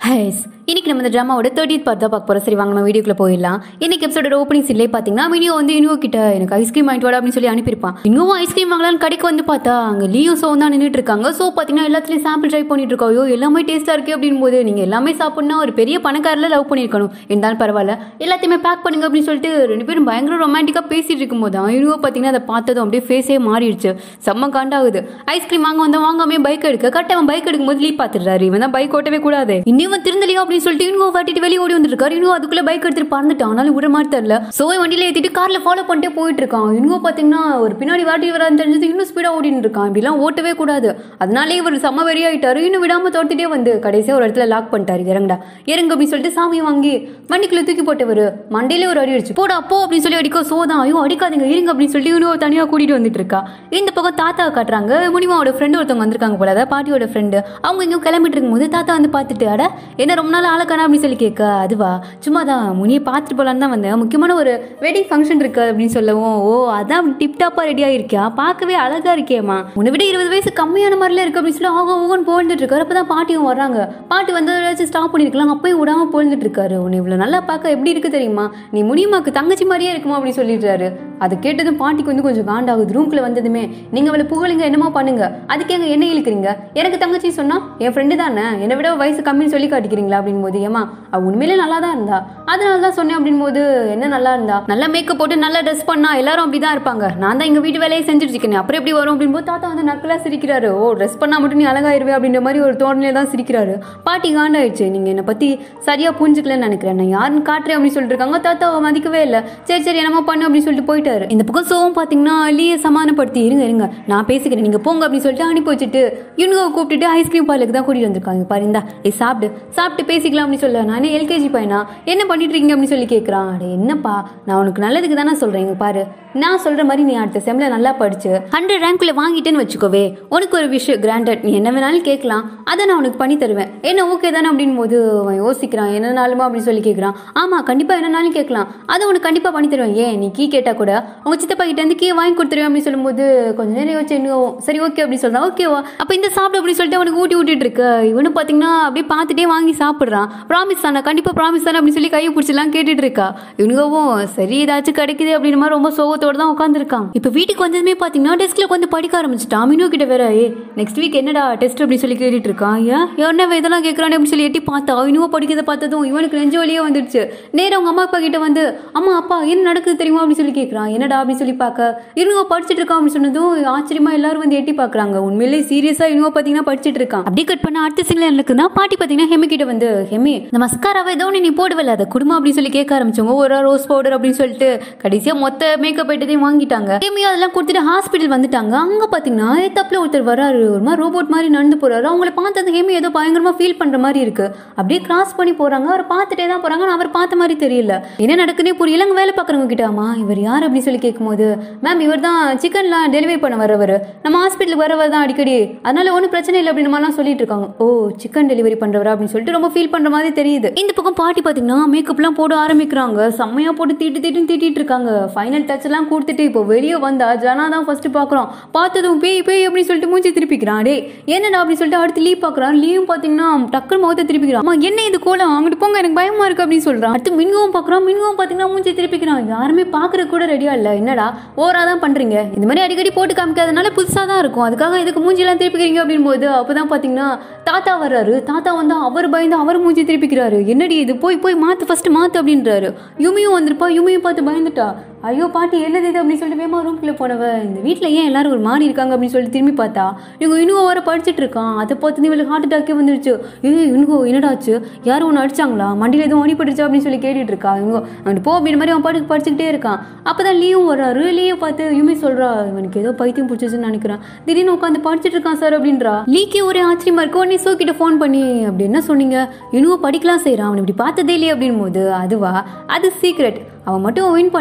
Highs இன்னைக்கு நம்ம இந்த ட்ராமாவோட தேர்ட்டித் பார்ட் தான் பார்க்க போகிறோம் சரி வாங்க நம்ம வீடியோக்குள்ள போயிடலாம் இன்னைக்கு எபிசோட ஓப்பனிங் சீன்லேயே பார்த்தீங்கன்னா மினியோ வந்து இனியோ கிட்ட எனக்கு ஐஸ்கிரீம் வாங்கிட்டு வாடா அப்படின்னு சொல்லி அனுப்பியிருப்பான் இன்னும் ஐஸ்கிரீம் வாங்கலாம்னு கடைக்கு வந்து பார்த்தா அங்கே லீயும் சோ தான் நின்றுட்டு இருக்காங்க ஸோ பார்த்தீங்கன்னா எல்லாத்துலேயும் சாம்பிள் ட்ரை பண்ணிட்டு இருக்கோம் ஐயோ எல்லாமே டேஸ்ட்டாக இருக்கு அப்படின் போது நீங்கள் எல்லாமே சாப்பிட்னா ஒரு பெரிய பணக்காரில் லவ் பண்ணியிருக்கணும் இருந்தாலும் பரவாயில்ல எல்லாத்தையுமே பேக் பண்ணுங்க அப்படின்னு சொல்லிட்டு ரெண்டு பேரும் பயங்கர ரொமான்டிக்காக பேசிட்டு இருக்கும்போது தான் இனியோ பார்த்தீங்கன்னா அதை பார்த்ததும் அப்படியே ஃபேஸே மாறிடுச்சு செம்ம காண்டாகுது ஐஸ்கிரீம் வாங்க வந்தா வாங்காமே பைக் எடுக்க கரெக்டாக அவன் பைக் எடுக்கும்போது லீப் பார்த்துடுறாரு இவன் தான் பைக் ஓட்டவே கூடாது இன்னும் திருந்தலையோ அப்படின்னு சொல்லிட்டு இன்னும் வாட்டிட்டு வெளியே ஓடி வந்திருக்காரு இன்னும் அதுக்குள்ள பைக் எடுத்துட்டு பறந்துட்டான் ஆனாலும் விட மாதிரி தெரியல சோ வண்டியில ஏத்திட்டு கார்ல ஃபாலோ பண்ணிட்டே போயிட்டு இருக்கான் இன்னும் பாத்தீங்கன்னா ஒரு பின்னாடி வாட்டி வரான்னு தெரிஞ்சது இன்னும் ஸ்பீடா ஓடிட்டு இருக்கான் இப்படிலாம் ஓட்டவே கூடாது அதனாலே இவர் செம்ம வெறி ஆயிட்டாரு இன்னும் விடாம தோட்டிட்டே வந்து கடைசியா ஒரு இடத்துல லாக் பண்ணிட்டாரு இறங்கடா இறங்கு அப்படின்னு சொல்லிட்டு சாமியை வாங்கி வண்டிக்குள்ள தூக்கி போட்டவர் மண்டையிலே ஒரு அடி அடிச்சு போடா போ அப்படின்னு சொல்லி அடிக்க சோதான் ஐயோ அடிக்காதீங்க இருங்க அப்படின்னு சொல்லிட்டு இன்னும் தனியா கூட்டிட்டு வந்துட்டு இருக்கா இந்த பக்கம் தாத்தா காட்டுறாங்க முனிமாவோட ஃப்ரெண்டு ஒருத்தவங்க வந்திருக்காங்க போல அதாவது பாட்டியோட ஃப்ரெண்டு அவங்க இங்கே கிளம்பிட்டு இருக்கும்போது தாத்தா வந்து பார்த்துட்டு அட என்ன ரொம்ப நாள் ஆளக்கானா அப்படின்னு சொல்லி கேட்க அதுவா சும்மா தான் முனியை பார்த்துட்டு போலான்னு தான் வந்தேன் முக்கியமான ஒரு வெட்டிங் ஃபங்க்ஷன் இருக்கு அப்படின்னு சொல்லவும் ஓ அதான் டிப்டாப்பா ரெடி ஆயிருக்கியா பார்க்கவே அழகா இருக்கேம்மா உன்னை விட இருபது வயசு கம்மியான மாதிரில இருக்கு அப்படின்னு சொல்லி ஆக ஓகன் போழ்ந்துட்டு இருக்காரு அப்பதான் பாட்டியும் வர்றாங்க பாட்டி வந்து ஏதாச்சும் ஸ்டாப் பண்ணிருக்கலாம் அப்பயும் விடாம போழ்ந்துட்டு இருக்காரு உன்னை இவ்வளவு நல்லா பார்க்க எப்படி இருக்கு தெரியுமா நீ முனியமாக்கு தங்கச்சி மாதிரியே இருக்குமா அப்படின்னு சொல்லிடுறாரு அதை கேட்டதும் பாட்டிக்கு வந்து கொஞ்சம் காண்டாகுது ரூம்குள்ள வந்ததுமே நீங்க அவளை புகழுங்க என்னமோ பண்ணுங்க அதுக்கு எங்க என்ன இழுக்கிறீங்க எனக்கு தங்கச்சி சொன்னா என் ஃப்ரெண்டு தானே என்னை விட வயசு கம்மின்னு சொல்லி காட்டிக்கிறீங்களா அப்படின் போது ஏமா அவ உண்மையிலே நல்லா தான் இருந்தா அதனால தான் சொன்னேன் அப்படின் போது என்ன நல்லா இருந்தா நல்லா மேக்கப் போட்டு நல்லா ட்ரெஸ் பண்ணா எல்லாரும் அப்படிதான் இருப்பாங்க நான் தான் எங்க வீட்டு வேலையை செஞ்சுட்டு இருக்கேன் அப்புறம் எப்படி வரும் அப்படின் போது தாத்தா வந்து நக்கலா சிரிக்கிறாரு ஓ ட்ரெஸ் பண்ணா மட்டும் நீ அழகாயிருவே அப்படின்ற மாதிரி ஒரு தோரணையில தான் சிரிக்கிறாரு பாட்டி காண்டாயிடுச்சு நீங்க என்னை பத்தி சரியா புரிஞ்சுக்கலன்னு நினைக்கிறேன் நான் யாருன்னு காட்டுறேன் அப்படின்னு சொல்லிட்டு இருக்காங்க தாத்தா அவ மதிக்கவே இல்லை சரி சரி என்னமோ பண்ணு அப்படின்னு சொல்லிட்டு போயிட்டாரு இந்த பக்கம் சோகம் பாத்தீங்கன்னா லீயை சமாதானப்படுத்தி இருங்க இருங்க நான் பேசிக்கிறேன் நீங்க போங்க அப்படின்னு சொல்லிட்டு அனுப்பி வச்சுட்டு இவனுங்க கூப்பிட்டுட்டு ஐஸ்கிரீம் பார்லருக்கு தான் கூட்டிட்டு வந்திருக்காங்க பாரு இந்தா ஏ சாப்பிடு சாப்பிட்டு பேசிக்கலாம் அப்படின்னு சொல்ல நானே எல்கேஜி பையனா என்ன பண்ணிட்டு இருக்கீங்க அப்படின்னு சொல்லி கேட்குறான் அட என்னப்பா நான் உனக்கு நல்லதுக்கு தானே சொல்றேன் இங்க பாரு நான் சொல்ற மாதிரி நீ அடுத்த செம்ல நல்லா படிச்சு ஹண்ட்ரட் ரேங்க்ல வாங்கிட்டேன்னு வச்சுக்கோவே உனக்கு ஒரு விஷயம் கிராண்டட் நீ என்ன வேணாலும் கேட்கலாம் அதை நான் உனக்கு பண்ணி தருவேன் என்ன ஓகே தானே அப்படின் போது அவன் யோசிக்கிறான் என்னனாலுமா அப்படின்னு சொல்லி கேட்குறான் ஆமா கண்டிப்பா என்னனாலும் கேட்கலாம் அதை உனக்கு கண்டிப்பா பண்ணி தருவேன் ஏன் நீ கீ கேட்டா கூட உங்க சித்தப்பா கிட்ட இருந்து கீ வாங்கி கொடுத்துருவேன் அப்படின்னு சொல்லும்போது கொஞ்ச நேரம் யோசிச்சு இன்னும் சரி ஓகே அப்படின்னு சொல்றான் ஓகேவா அப்ப இந்த சாப்பிடு அப்படின்னு சொல்லிட்டு அவனுக்கு ஊட்டி ஊட்டிட்டு இருக்கு இவனு பாத்தீங்கன்னா அப்படியே பார்த்துட்டே வாங்கி சாப்பிடுறான் ப்ராமிஸ் தானே கண்டிப்பா ப்ராமிஸ் தானே அப்படின்னு சொல்லி கையை பிடிச்சலாம் கேட்டுட்டு இருக்கா இவனுகவும் சரி ஏதாச்சும் கிடைக்குது அப்படின்னு மாதிரி ரொம்ப சோகத்தோட தான் உட்காந்துருக்கான் இப்போ வீட்டுக்கு வந்ததுமே பாத்தீங்கன்னா டெஸ்க்ல உட்காந்து படிக்க ஆரம்பிச்சிட்டான் மினு கிட்ட வேற ஏ நெக்ஸ்ட் வீக் என்னடா டெஸ்ட் அப்படின்னு சொல்லி கேட்டுட்டு இருக்கான் ஏன் என்ன இதெல்லாம் கேட்கறானே அப்படின்னு சொல்லி எட்டி பார்த்தா இனுவோ படிக்கிறத பார்த்ததும் இவனுக்கு நெஞ்சு வழியே வந்துடுச்சு நேரா அவங்க அம்மா அப்பா கிட்ட வந்து அம்மா அப்பா என்ன நடக்குது தெரியுமா அப்படின்னு சொல்லி கேட்கறான் என்னடா அப்படின்னு சொல்லி பார்க்க இவனுங்க படிச்சுட்டு இருக்கான் அப்படின்னு சொன்னதும் ஆச்சரியமா எல்லாரும் வந்து எட்டி பார்க்கறாங்க உண்மையிலேயே சீரியஸா இனுவோ பாத்தீங்கன்னா படிச்சுட்டு இருக்கான் அப்படி கட் பண்ண அடுத்த சிங்கிள் எனக்கு தான் பாட்டி பாத்தீங்கன்னா ஹெமி கிட்ட வந்து ஹெமி இந்த மஸ்காராவை ஏதோ ஒன்று நீ போடுவல அதை குடும்பம் அப்படின்னு சொல்லி கேட்க ஆரம்பிச்சவங்க ஒரு ரோஸ் பவுடர் அப்படின்னு சொல்லிட்டு கடைசியா மொத்த மேக்கப் ஐட்டத்தையும் வாங்கிட்டாங்க ஹெமி அதெல்லாம் கொடுத்துட்டு ஹாஸ்பிட்டல் வந்துட்டாங்க அங்க பாத்தீங்கன்னா தப்புல ஒருத்தர் வராரு ஒரு மாதிரி ரோபோட் மாதிரி நடந்து போறாரு அவங்கள பார்த்தது ஹெமி ஏதோ பயங்கரமா ஃபீல் பண்ற மாதிரி இருக்கு அப்படியே கிராஸ் பண்ணி போறாங்க அவர் பார்த்துட்டே தான் போறாங்க ஆனா அவர் பார்த்த மாதிரி தெரியல என்ன நடக்குன்னே புரியல அங்க வேலை பார்க்குறவங்க கிட்ட ஆமா இவர் யார் அப்படின்னு சொல்லி கேட்கும்போது மேம் இவர் தான் சிக்கன்லாம் டெலிவரி பண்ண வரவர் நம்ம ஹாஸ்பிட்டலுக்கு வரவர் தான் அடிக்கடி அதனால ஒன்றும் பிரச்சனை இல்லை அப்படின்னு மாதிரிலாம் சொல்லிட்டு இருக்காங்க ஓ சிக்கன் டெலிவரி பண்றவரா அப்படின்னு சொல்லிட்டு ரொம்ப ஃபீல் பண்ற மாதிரி தெரியுது இந்த பக்கம் பாட்டி பாத்தீங்கன்னா மேக்கப்லாம் போட ஆரம்பிக்கிறாங்க செம்மையா போட்டு தீட்டு தீட்டுன்னு தீட்டிட்டு இருக்காங்க ஃபைனல் டச் எல்லாம் கொடுத்துட்டு இப்போ வெளியே வந்தா ஜனா தான் ஃபர்ஸ்ட் பாக்குறோம் பார்த்ததும் பேய் பேய் அப்படின்னு சொல்லிட்டு மூஞ்சி திருப்பிக்கிறான் டே என்னடா அப்படின்னு சொல்லிட்டு அடுத்து லீவ் பாக்குறான் லீவும் பாத்தீங்கன்னா டக்குனு முகத்தை திருப்பிக்கிறான் அம்மா என்ன இது கோலம் அங்கிட்டு போங்க எனக்கு பயமா இருக்கு அப்படின்னு சொல்றான் அடுத்து மின்கவும் பாக்குறான் மின்கவும் பாத்தீங்கன்னா மூஞ்சி திருப்பிக்கிறான் யாருமே பாக்குற கூட ரெடியா இல்ல என்னடா ஓரா தான் பண்றீங்க இந்த மாதிரி அடிக்கடி போட்டு காமிக்காதனால புதுசா தான் இருக்கும் அதுக்காக இதுக்கு மூஞ்சி எல்லாம் திருப்பிக்கிறீங்க அப்படின் போது அப்பதான் பாத்தீங்கன்னா தாத்தா வர்றாரு தாத்தா வந்து அவர் பயந்து அவர் மூஞ்சி திருப்பிக்கிறாரு என்னடி இது போய் போய் மாத்து ஃபர்ஸ்ட் மாத்து அப்படின்றாரு யுமியும் வந்திருப்பா யுமியும் பார்த்து பயந்துட்டா ஐயோ பாட்டி என்னது இது அப்படின்னு சொல்லிட்டு வேமா ரூம்குள்ள போனவ இந்த வீட்டில் ஏன் எல்லாரும் ஒரு மாறி இருக்காங்க அப்படின்னு சொல்லிட்டு திரும்பி பார்த்தா இவங்க இன்னும் வர படிச்சுட்டு இருக்கான் அதை பார்த்து இவளுக்கு ஹார்ட் அட்டாக்கே வந்துருச்சு ஏய் இவனுக்கு என்னடாச்சு யாரும் ஒன்று அடிச்சாங்களா மண்டியில் எதுவும் அடிபட்டுருச்சா அப்படின்னு சொல்லி கேட்டுட்டு இருக்கா இவங்க அவன் போ அப்படின்ற மாதிரி அவன் பாட்டுக்கு படிச்சுக்கிட்டே இருக்கான் அப்பதான் லீவும் வர்றாரு லீவ் பார்த்து யுமி சொல்றா இவனுக்கு ஏதோ பைத்தியம் பிடிச்சிச்சுன்னு நினைக்கிறேன் திடீர்னு உட்காந்து படிச்சுட்டு இருக்கான் சார் அப்படின்றா லீக்கே ஒரே ஆச்சரியமா இருக்கு உடனே சோ கிட்ட ஃபோன் பண்ணி அப்படி என்ன சொன்னீங்க இன்னும் படிக்கலாம் செய்யறான் அவன் இப்படி பார்த்ததே இல்லையே அப்படின் போது அதுவா அது சீக்ரெட் அவன் மட்டும் வின் பண்ணா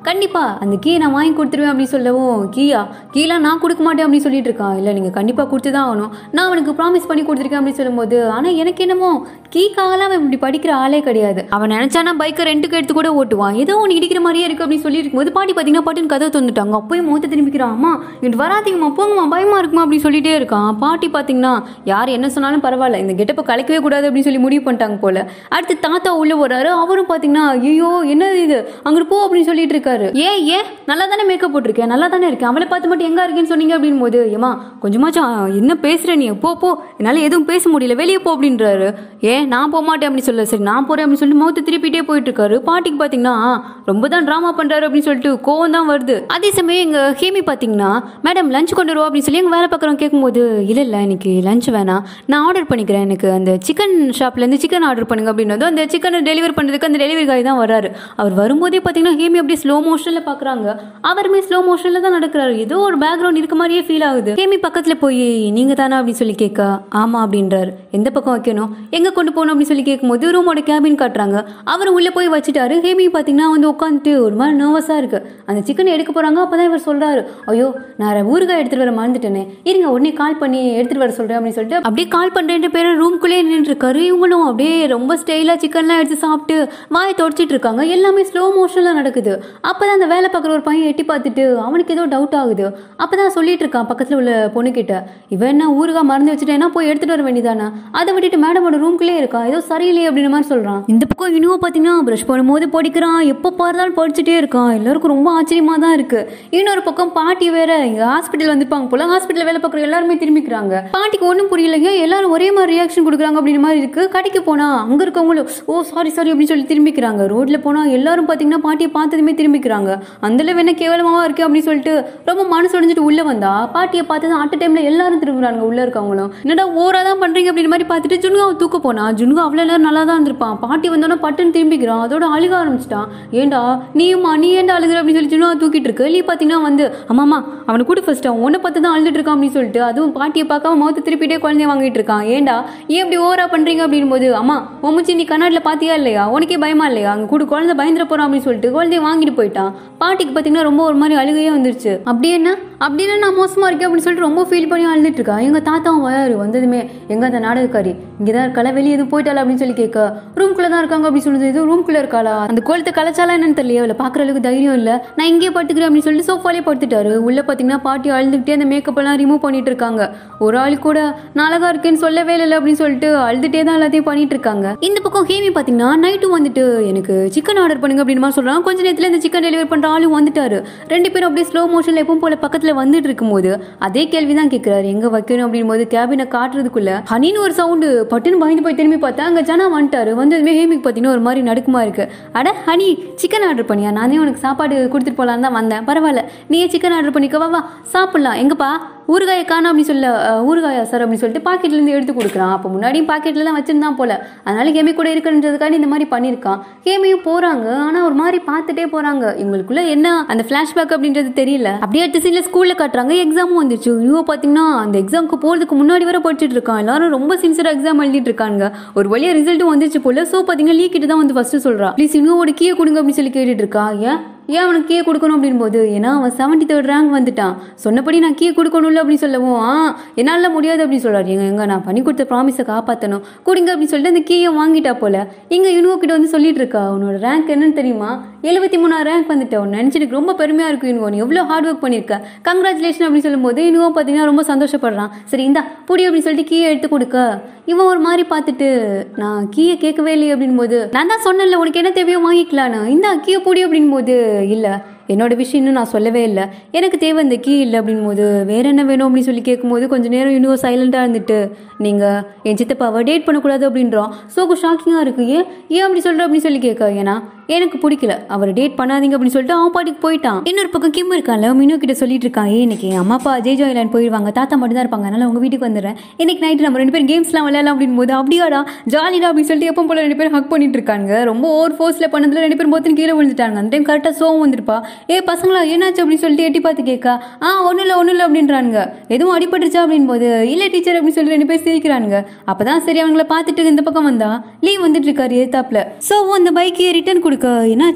கண்டிப்பா அந்த கீயை நான் வாங்கி கொடுத்துருவேன் அப்படின்னு சொல்லவும் கீயா கீலாம் நான் கொடுக்க மாட்டேன் அப்படின்னு சொல்லிட்டு இருக்கான் இல்லை நீங்கள் கண்டிப்பாக கொடுத்து தான் ஆகணும் நான் அவனுக்கு ப்ராமிஸ் பண்ணி கொடுத்துருக்கேன் அப்படின்னு சொல்லும்போது ஆனால் எனக்கு என்னமோ கீக்காகலாம் அவன் இப்படி படிக்கிற ஆளே கிடையாது அவன் நினைச்சானா பைக்கை ரெண்டுக்கு எடுத்து கூட ஓட்டுவான் ஏதோ ஒன்று இடிக்கிற மாதிரியே இருக்கு அப்படின்னு சொல்லி இருக்கும்போது பாட்டி பார்த்தீங்கன்னா பாட்டுன்னு கதவை தந்துட்டாங்க அப்பயும் மூத்த திரும்பிக்கிறான் அம்மா இங்கிட்டு வராதீங்கம்மா போங்கம்மா பயமா இருக்குமா அப்படின்னு சொல்லிட்டே இருக்கான் பாட்டி பார்த்தீங்கன்னா யார் என்ன சொன்னாலும் பரவாயில்ல இந்த கெட்டப்பை கலைக்கவே கூடாது அப்படின்னு சொல்லி முடிவு பண்ணிட்டாங்க போல அடுத்து தாத்தா உள்ள வர்றாரு அவரும் பார்த்தீங்கன்னா ஐயோ என்ன இது அங்கிட்டு போ அப்படின்னு சொல்லிட்டு இருக்காரு ஏன் ஏன் நல்லா தானே மேக்கப் போட்டிருக்கேன் நல்லா தானே இருக்கேன் அவளை பார்த்து மட்டும் எங்க இருக்கேன்னு சொன்னீங்க அப்படின் போது ஏமா கொஞ்சமாச்சும் ஆ, என்ன பேசுற நீ போ போ என்னால எதுவும் பேச முடியல வெளியே போ அப்படின்றாரு ஏன் நான் போக மாட்டேன் அப்படின்னு சொல்ல சரி நான் போறேன் அப்படின்னு சொல்லிட்டு மௌத்து திருப்பிட்டே போயிட்டு இருக்காரு பாட்டிக்கு பாத்தீங்கன்னா "ஆ, ரொம்ப தான் ட்ராமா பண்றாரு அப்படின்னு சொல்லிட்டு கோவம் தான் வருது அதே சமயம் எங்க ஹேமி பாத்தீங்கன்னா மேடம் லஞ்ச் கொண்டு வருவோம் அப்படின்னு சொல்லி எங்க வேலை பார்க்குறவங்க கேட்கும்போது இல்ல இல்ல இன்னைக்கு லஞ்ச் வேணாம் நான் ஆர்டர் பண்ணிக்கிறேன் எனக்கு அந்த சிக்கன் ஷாப்ல இருந்து சிக்கன் ஆர்டர் பண்ணுங்க அப்படின்னதும் அந்த சிக்கனை டெலிவரி பண்றதுக்கு அந்த டெலிவரி காய் தான் வராரு அவர் வரும்போதே பாத்தீங்கன்னா ஹேமி அப்படியே ஸ்லோ மோஷன்ல பாக்குறாங்க அவருமே ஸ்லோ மோஷன்ல தான் நடக்கிறாரு ஏதோ ஒரு பேக்ரவுண்ட் இருக்க மாதிரியே ஃபீல் ஆகுது ஹேமி பக்கத்துல போய் நீங்க தானா அப்படின்னு சொல்லி கேட்க ஆமா அப்படின்றாரு எந்த பக்கம் வைக்கணும் எங்க கொண்டு போகணும் அப்படின்னு சொல்லி கேட்கும்போது ரூமோட கேபின் காட்டுறாங்க அவர் உள்ள போய் வச்சுட்டாரு ஹேமி பாத்தீங்கன்னா வந்து உட்காந்துட்டு ஒரு மாதிரி நர்வஸா இருக்கு அந்த சிக்கனை எடுக்க போறாங்க அப்பதான் இவர் சொல்றாரு ஐயோ நான் ஊறுகாய் எடுத்துட்டு வர மறந்துட்டேனே இருங்க உடனே கால் பண்ணி எடுத்துட்டு வர சொல்றேன் அப்படின்னு சொல்லிட்டு அப்படியே கால் பண்ற ரெண்டு பேரும் ரூம்குள்ளே நின்று இருக்காரு இவங்களும் அப்படியே ரொம்ப ஸ்டைலா சிக்கன்லாம் எடுத்து சாப்பிட்டு வாயை தொடச்சிட்டு இருக்காங்க எல்லாமே ஸ்லோ மோஷன்ல நடக்குது அப்பதான் அந்த வேலை பார்க்குற ஒரு பையன் எட்டி பார்த்துட்டு அவனுக்கு ஏதோ டவுட் ஆகுது அப்பதான் சொல்லிட்டு இருக்கான் பக்கத்துல உள்ள பொண்ணுகிட்ட இவன் என்ன ஊறுகாய் மறந்து வச்சுட்டேன்னா போய் எடுத்துட்டு வர வேண்டியதானே அதை விட்டுட்டு மேடமோட ரூம்குள்ளே இருக்கா ஏதோ சரியில்லையே அப்படின்ற மாதிரி சொல்றான் இந்த பக்கம் இனியும் பாத்தீங்கன்னா ப்ரஷ் பண்ணும்போது படிக்கிறான் எப்போ பார்த்தாலும் படிச்சுட்டே இருக்கான் எல்லாருக்கும் ரொம்ப ஆச்சரியமா தான் இருக்கு இன்னொரு பக்கம் பாட்டி வேற இங்க ஹாஸ்பிட்டல் வந்திருப்பாங்க போல ஹாஸ்பிட்டல் வேலை பார்க்குற எல்லாருமே திரும்பிக்கிறாங்க பாட்டிக்கு ஒன்றும் புரியலைங்க எல்லாரும் ஒரே மாதிரி ரியாக்ஷன் கொடுக்குறாங்க அப்படின்ற மாதிரி இருக்கு கடைக்கு போனா அங்க இருக்கவங்களும் ஓ சாரி சாரி அப்படின்னு சொல்லி திரும்பிக்கிறாங்க ரோட்ல போனா எல்லாரும் பாத்தீங்கன்னா பாட்டியை பார்த்ததுமே திரும்பிக்கிறாங்க அந்த அளவு என்ன கேவலமாவா இருக்கு அப்படின்னு சொல்லிட்டு ரொம்ப மனசு உடைஞ்சிட்டு உள்ள வந்தா பாட்டியை பார்த்து அட்ட டைம்ல எல்லாரும் திரும்புறாங்க உள்ள இருக்கவங்களும் என்னடா ஓரா தான் பண்றீங்க அப்படின்னு மாதிரி பார்த்துட்டு ஜுனுகாவை தூக்க போனா ஜுனுகா அவ்வளோ நேரம் நல்லா தான் இருந்திருப்பான் பாட்டி வந்தோன்னா பட்டுன்னு திரும்பிக்கிறான் அதோட அழுக ஆரம்பிச்சிட்டான் ஏண்டா நீயுமா நீ ஏன்டா அழுகுற அப்படின்னு சொல்லி ஜுனுகா தூக்கிட்டு இருக்கு நீ பார்த்தீங்கன்னா வந்து அம்மாமா அவனை கூட ஃபர்ஸ்ட் அவன் உன்னை பார்த்து தான் அழுதுட்டு இருக்கான் அப்படின்னு சொல்லிட்டு அதுவும் பாட்டியை பார்க்காம மௌத்து திருப்பிட்டே குழந்தைய வாங்கிட்டு இருக்கான் ஏண்டா ஏன் இப்படி ஓவரா பண்றீங்க அப்படின் போது அம்மா உம்முச்சி நீ கண்ணாடியில் பாத்தியா இல்லையா உனக்கே பயமா இல்லையா அங்க கூட குழந்தை பயந்துட போறான் அப்படின்னு சொல்லிட்டு குழந்தைய வாங்கிட்டு போயிட்டான் பாட்டிக்கு பார்த்தீங்கன்னா ரொம்ப ஒரு மாதிரி அழுகையே வந்துருச்சு அப்படி என்ன அப்படின்னா நான் மோசமா இருக்கேன் அப்படின்னு சொல்லிட்டு ரொம்ப ஃபீல் பண்ணி அழுதுட்டு இருக்கா எங்க தாத்தாவும் வயாரு வந்ததுமே எங்க அந்த நாடகக்காரி இங்கதான் இருக்கல வெளியே எதுவும் போயிட்டாளா அப்படின்னு சொல்லி கேட்க ரூம்குள்ள தான் இருக்காங்க அப்படின்னு சொல்லுது எதுவும் ரூம்குள்ள இருக்காளா அந்த கோலத்தை கலைச்சாலா என்னன்னு தெரியல அவளை பாக்குற அளவுக்கு தைரியம் இல்ல நான் இங்கேயே படுத்துக்கிறேன் அப்படின்னு சொல்லிட்டு சோஃபாலே படுத்துட்டாரு உள்ள பாத்தீங்கன்னா பாட்டி அழுதுகிட்டே அந்த மேக்கப் எல்லாம் ரிமூவ் பண்ணிட்டு இருக்காங்க ஒரு ஆள் கூட நான் அழகா இருக்கேன்னு சொல்லவே இல்லை அப்படின்னு சொல்லிட்டு அழுதுட்டே தான் எல்லாத்தையும் பண்ணிட்டு இருக்காங்க இந்த பக்கம் ஹேமி பாத்தீங்கன்னா நைட்டு வந்துட்டு எனக்கு சிக்கன் ஆர்டர் பண்ணுங்க அப்படின்னு மாதிரி சொல்றாங்க கொஞ்ச நேரத்துல இந்த சிக்கன் டெலிவரி பண்ற ஆளும் வந்துட்டாரு ரெண்டு பேரும் அப்படியே ஸ்லோ மோஷன்ல எப்பவும் போல பக்கத்துல வந்துட்டு இருக்கும்போது அதே கேள்வி தான் கேட்கிறாரு எங்க வைக்கணும் அப்படின் போது கேபினை காட்டுறதுக்குள்ள ஹனின்னு ஒரு சவுண்டு பட்டுன்னு பயந்து போய் திரும்பி பார்த்தா அங்க ஜனா வந்துட்டாரு வந்ததுமே ஹேமிக்கு பார்த்தீங்கன்னா ஒரு மாதிரி நடுக்குமா இருக்கு அட ஹனி சிக்கன் ஆர்டர் பண்ணியா நானே உனக்கு சாப்பாடு கொடுத்துட்டு போலான்னு தான் வந்தேன் பரவாயில்ல நீயே சிக்கன் ஆர்டர் பண்ணிக்கவா வா சாப்பிடலாம் எங்கப்பா ஊறுகாயை காணோம் அப்படின்னு சொல்ல "அஹ், ஊறுகாயா சார் அப்படின்னு சொல்லிட்டு பாக்கெட்ல இருந்து எடுத்து கொடுக்குறான் அப்போ முன்னாடியும் பாக்கெட்ல தான் வச்சிருந்தான் போல அதனால கேமி கூட இருக்குன்றதுக்காண்டி இந்த மாதிரி பண்ணியிருக்கான் கேமியும் போறாங்க ஆனா ஒரு மாதிரி பார்த்துட்டே போறாங்க இவங்களுக்குள்ள என்ன அந்த ஃபிளாஷ்பேக் அப்படின்றது தெரியல அப்படியே அடுத்த சீன்ல ஸ்கூல்ல காட்டுறாங்க எக்ஸாமும் வந்துச்சு இவ பாத்தீங்கன்னா அந்த எக்ஸாமுக்கு போறதுக்கு முன்னாடி வர படிச்சுட்டு இருக்கான் எல்லாரும் ரொம்ப சின்சியரா எக்ஸாம் எழுதிட்டு இருக்காங்க ஒரு வழியா ரிசல்ட்டும் வந்துச்சு போல சோ பாத்தீங்கன்னா லீ கிட்ட தான் வந்து ஃபர்ஸ்ட் சொல்றா ப்ளீஸ் இன்னும் கீயை கொடுங்க அப்படின்னு சொல்லி கேட்டுட்டு இருக்கா ஏன் ஏன் அவனுக்கு கீ கொடுக்கணும் அப்படின் போது ஏன்னா அவன் செவன்டி தேர்ட் ரேங்க் வந்துட்டான் சொன்னபடி நான் கீ கொடுக்கணும்ல அப்படின்னு சொல்லவும் ஆ என்னால் முடியாது அப்படின்னு சொல்றாரு எங்க எங்க நான் பண்ணி கொடுத்த ப்ராமிஸை காப்பாற்றணும் கொடுங்க அப்படின்னு சொல்லிட்டு அந்த கீயை வாங்கிட்டா போல இங்க யுனுவோ கிட்ட வந்து சொல்லிட்டு இருக்கா உன்னோட ரேங்க் என்னன்னு தெரியுமா எழுபத்தி மூணாவது ரேங்க் வந்துட்டேன் உன்னை நினைச்சு எனக்கு ரொம்ப பெருமையா இருக்கு யுனுவோ நீ எவ்வளோ ஹார்ட் ஒர்க் பண்ணியிருக்க கங்க்ராச்சுலேஷன் அப்படின்னு சொல்லும்போது யுனுவோ பார்த்தீங்கன்னா ரொம்ப சந்தோஷப்படுறான் சரி இந்தா புடி அப்படின்னு சொல்லிட்டு கீயை எடுத்து கொடுக்க இவன் ஒரு மாதிரி பார்த்துட்டு நான் கீயை கேட்கவே இல்லையே அப்படின் போது நான் தான் சொன்னேன்ல உனக்கு என்ன தேவையோ வாங்கிக்கலான்னு இந்த கீயை புடி அப்படின் போது இல்லை என்னோட விஷயம் இன்னும் நான் சொல்லவே இல்லை எனக்கு தேவை இந்த கீ இல்லை அப்படின் போது வேற என்ன வேணும் அப்படின்னு சொல்லி கேட்கும்போது கொஞ்ச நேரம் இன்னும் சைலண்டாக இருந்துட்டு நீங்கள் என் சித்தப்பாவை டேட் பண்ணக்கூடாது அப்படின்றோம் சோகு ஷாக்கிங்காக இருக்கு ஏன் ஏன் அப்படி சொல்கிற அப்படின்னு சொல்லி கேட்க ஏன்னா எனக்கு பிடிக்கல அவரை டேட் பண்ணாதீங்க அப்படின்னு சொல்லிட்டு அவன் பாட்டுக்கு போயிட்டான் இன்னொரு பக்கம் கிம் இருக்கான்ல மினு கிட்ட சொல்லிட்டு இருக்கான் ஏன் இன்னைக்கு என் அம்மா அப்பா ஜெய் ஜோயிலான் போயிடுவாங்க தாத்தா மட்டும் தான் இருப்பாங்க அதனால உங்க வீட்டுக்கு வந்துடுறேன் இன்னைக்கு நைட்டு நம்ம ரெண்டு பேரும் கேம்ஸ்லாம் விளையாடலாம் அப்படின்னு போது அப்படியாடா ஜாலிடா அப்படின்னு சொல்லிட்டு எப்போ போல ரெண்டு பேரும் ஹக் பண்ணிட்டு இருக்காங்க ரொம்ப ஓவர் ஃபோர்ஸ்ல பண்ணதுல ரெண்டு பேரும் போத்து கீழே விழுந்துட்டாங்க அந்த டைம் கரெக்டாக சோகம் வந்திருப்பா ஏ பசங்களா என்னாச்சு அப்படின்னு சொல்லிட்டு எட்டி பார்த்து கேட்க ஆ ஒன்றும் இல்லை ஒன்றும் இல்லை அப்படின்றாங்க எதுவும் அடிபட்டுருச்சா அப்படின்னு போது இல்லை டீச்சர் அப்படின்னு சொல்லி ரெண்டு பேர் சிரிக்கிறாங்க அப்பதான் சரி அவங்கள பார்த்துட்டு இந்த பக்கம் வந்தா லீவ் வந்துட்டு இருக்காரு ஏத்தாப்ல ஸோ அந்த பைக்கு ரிட்டர்ன் கொடுக்க என்னாச்சு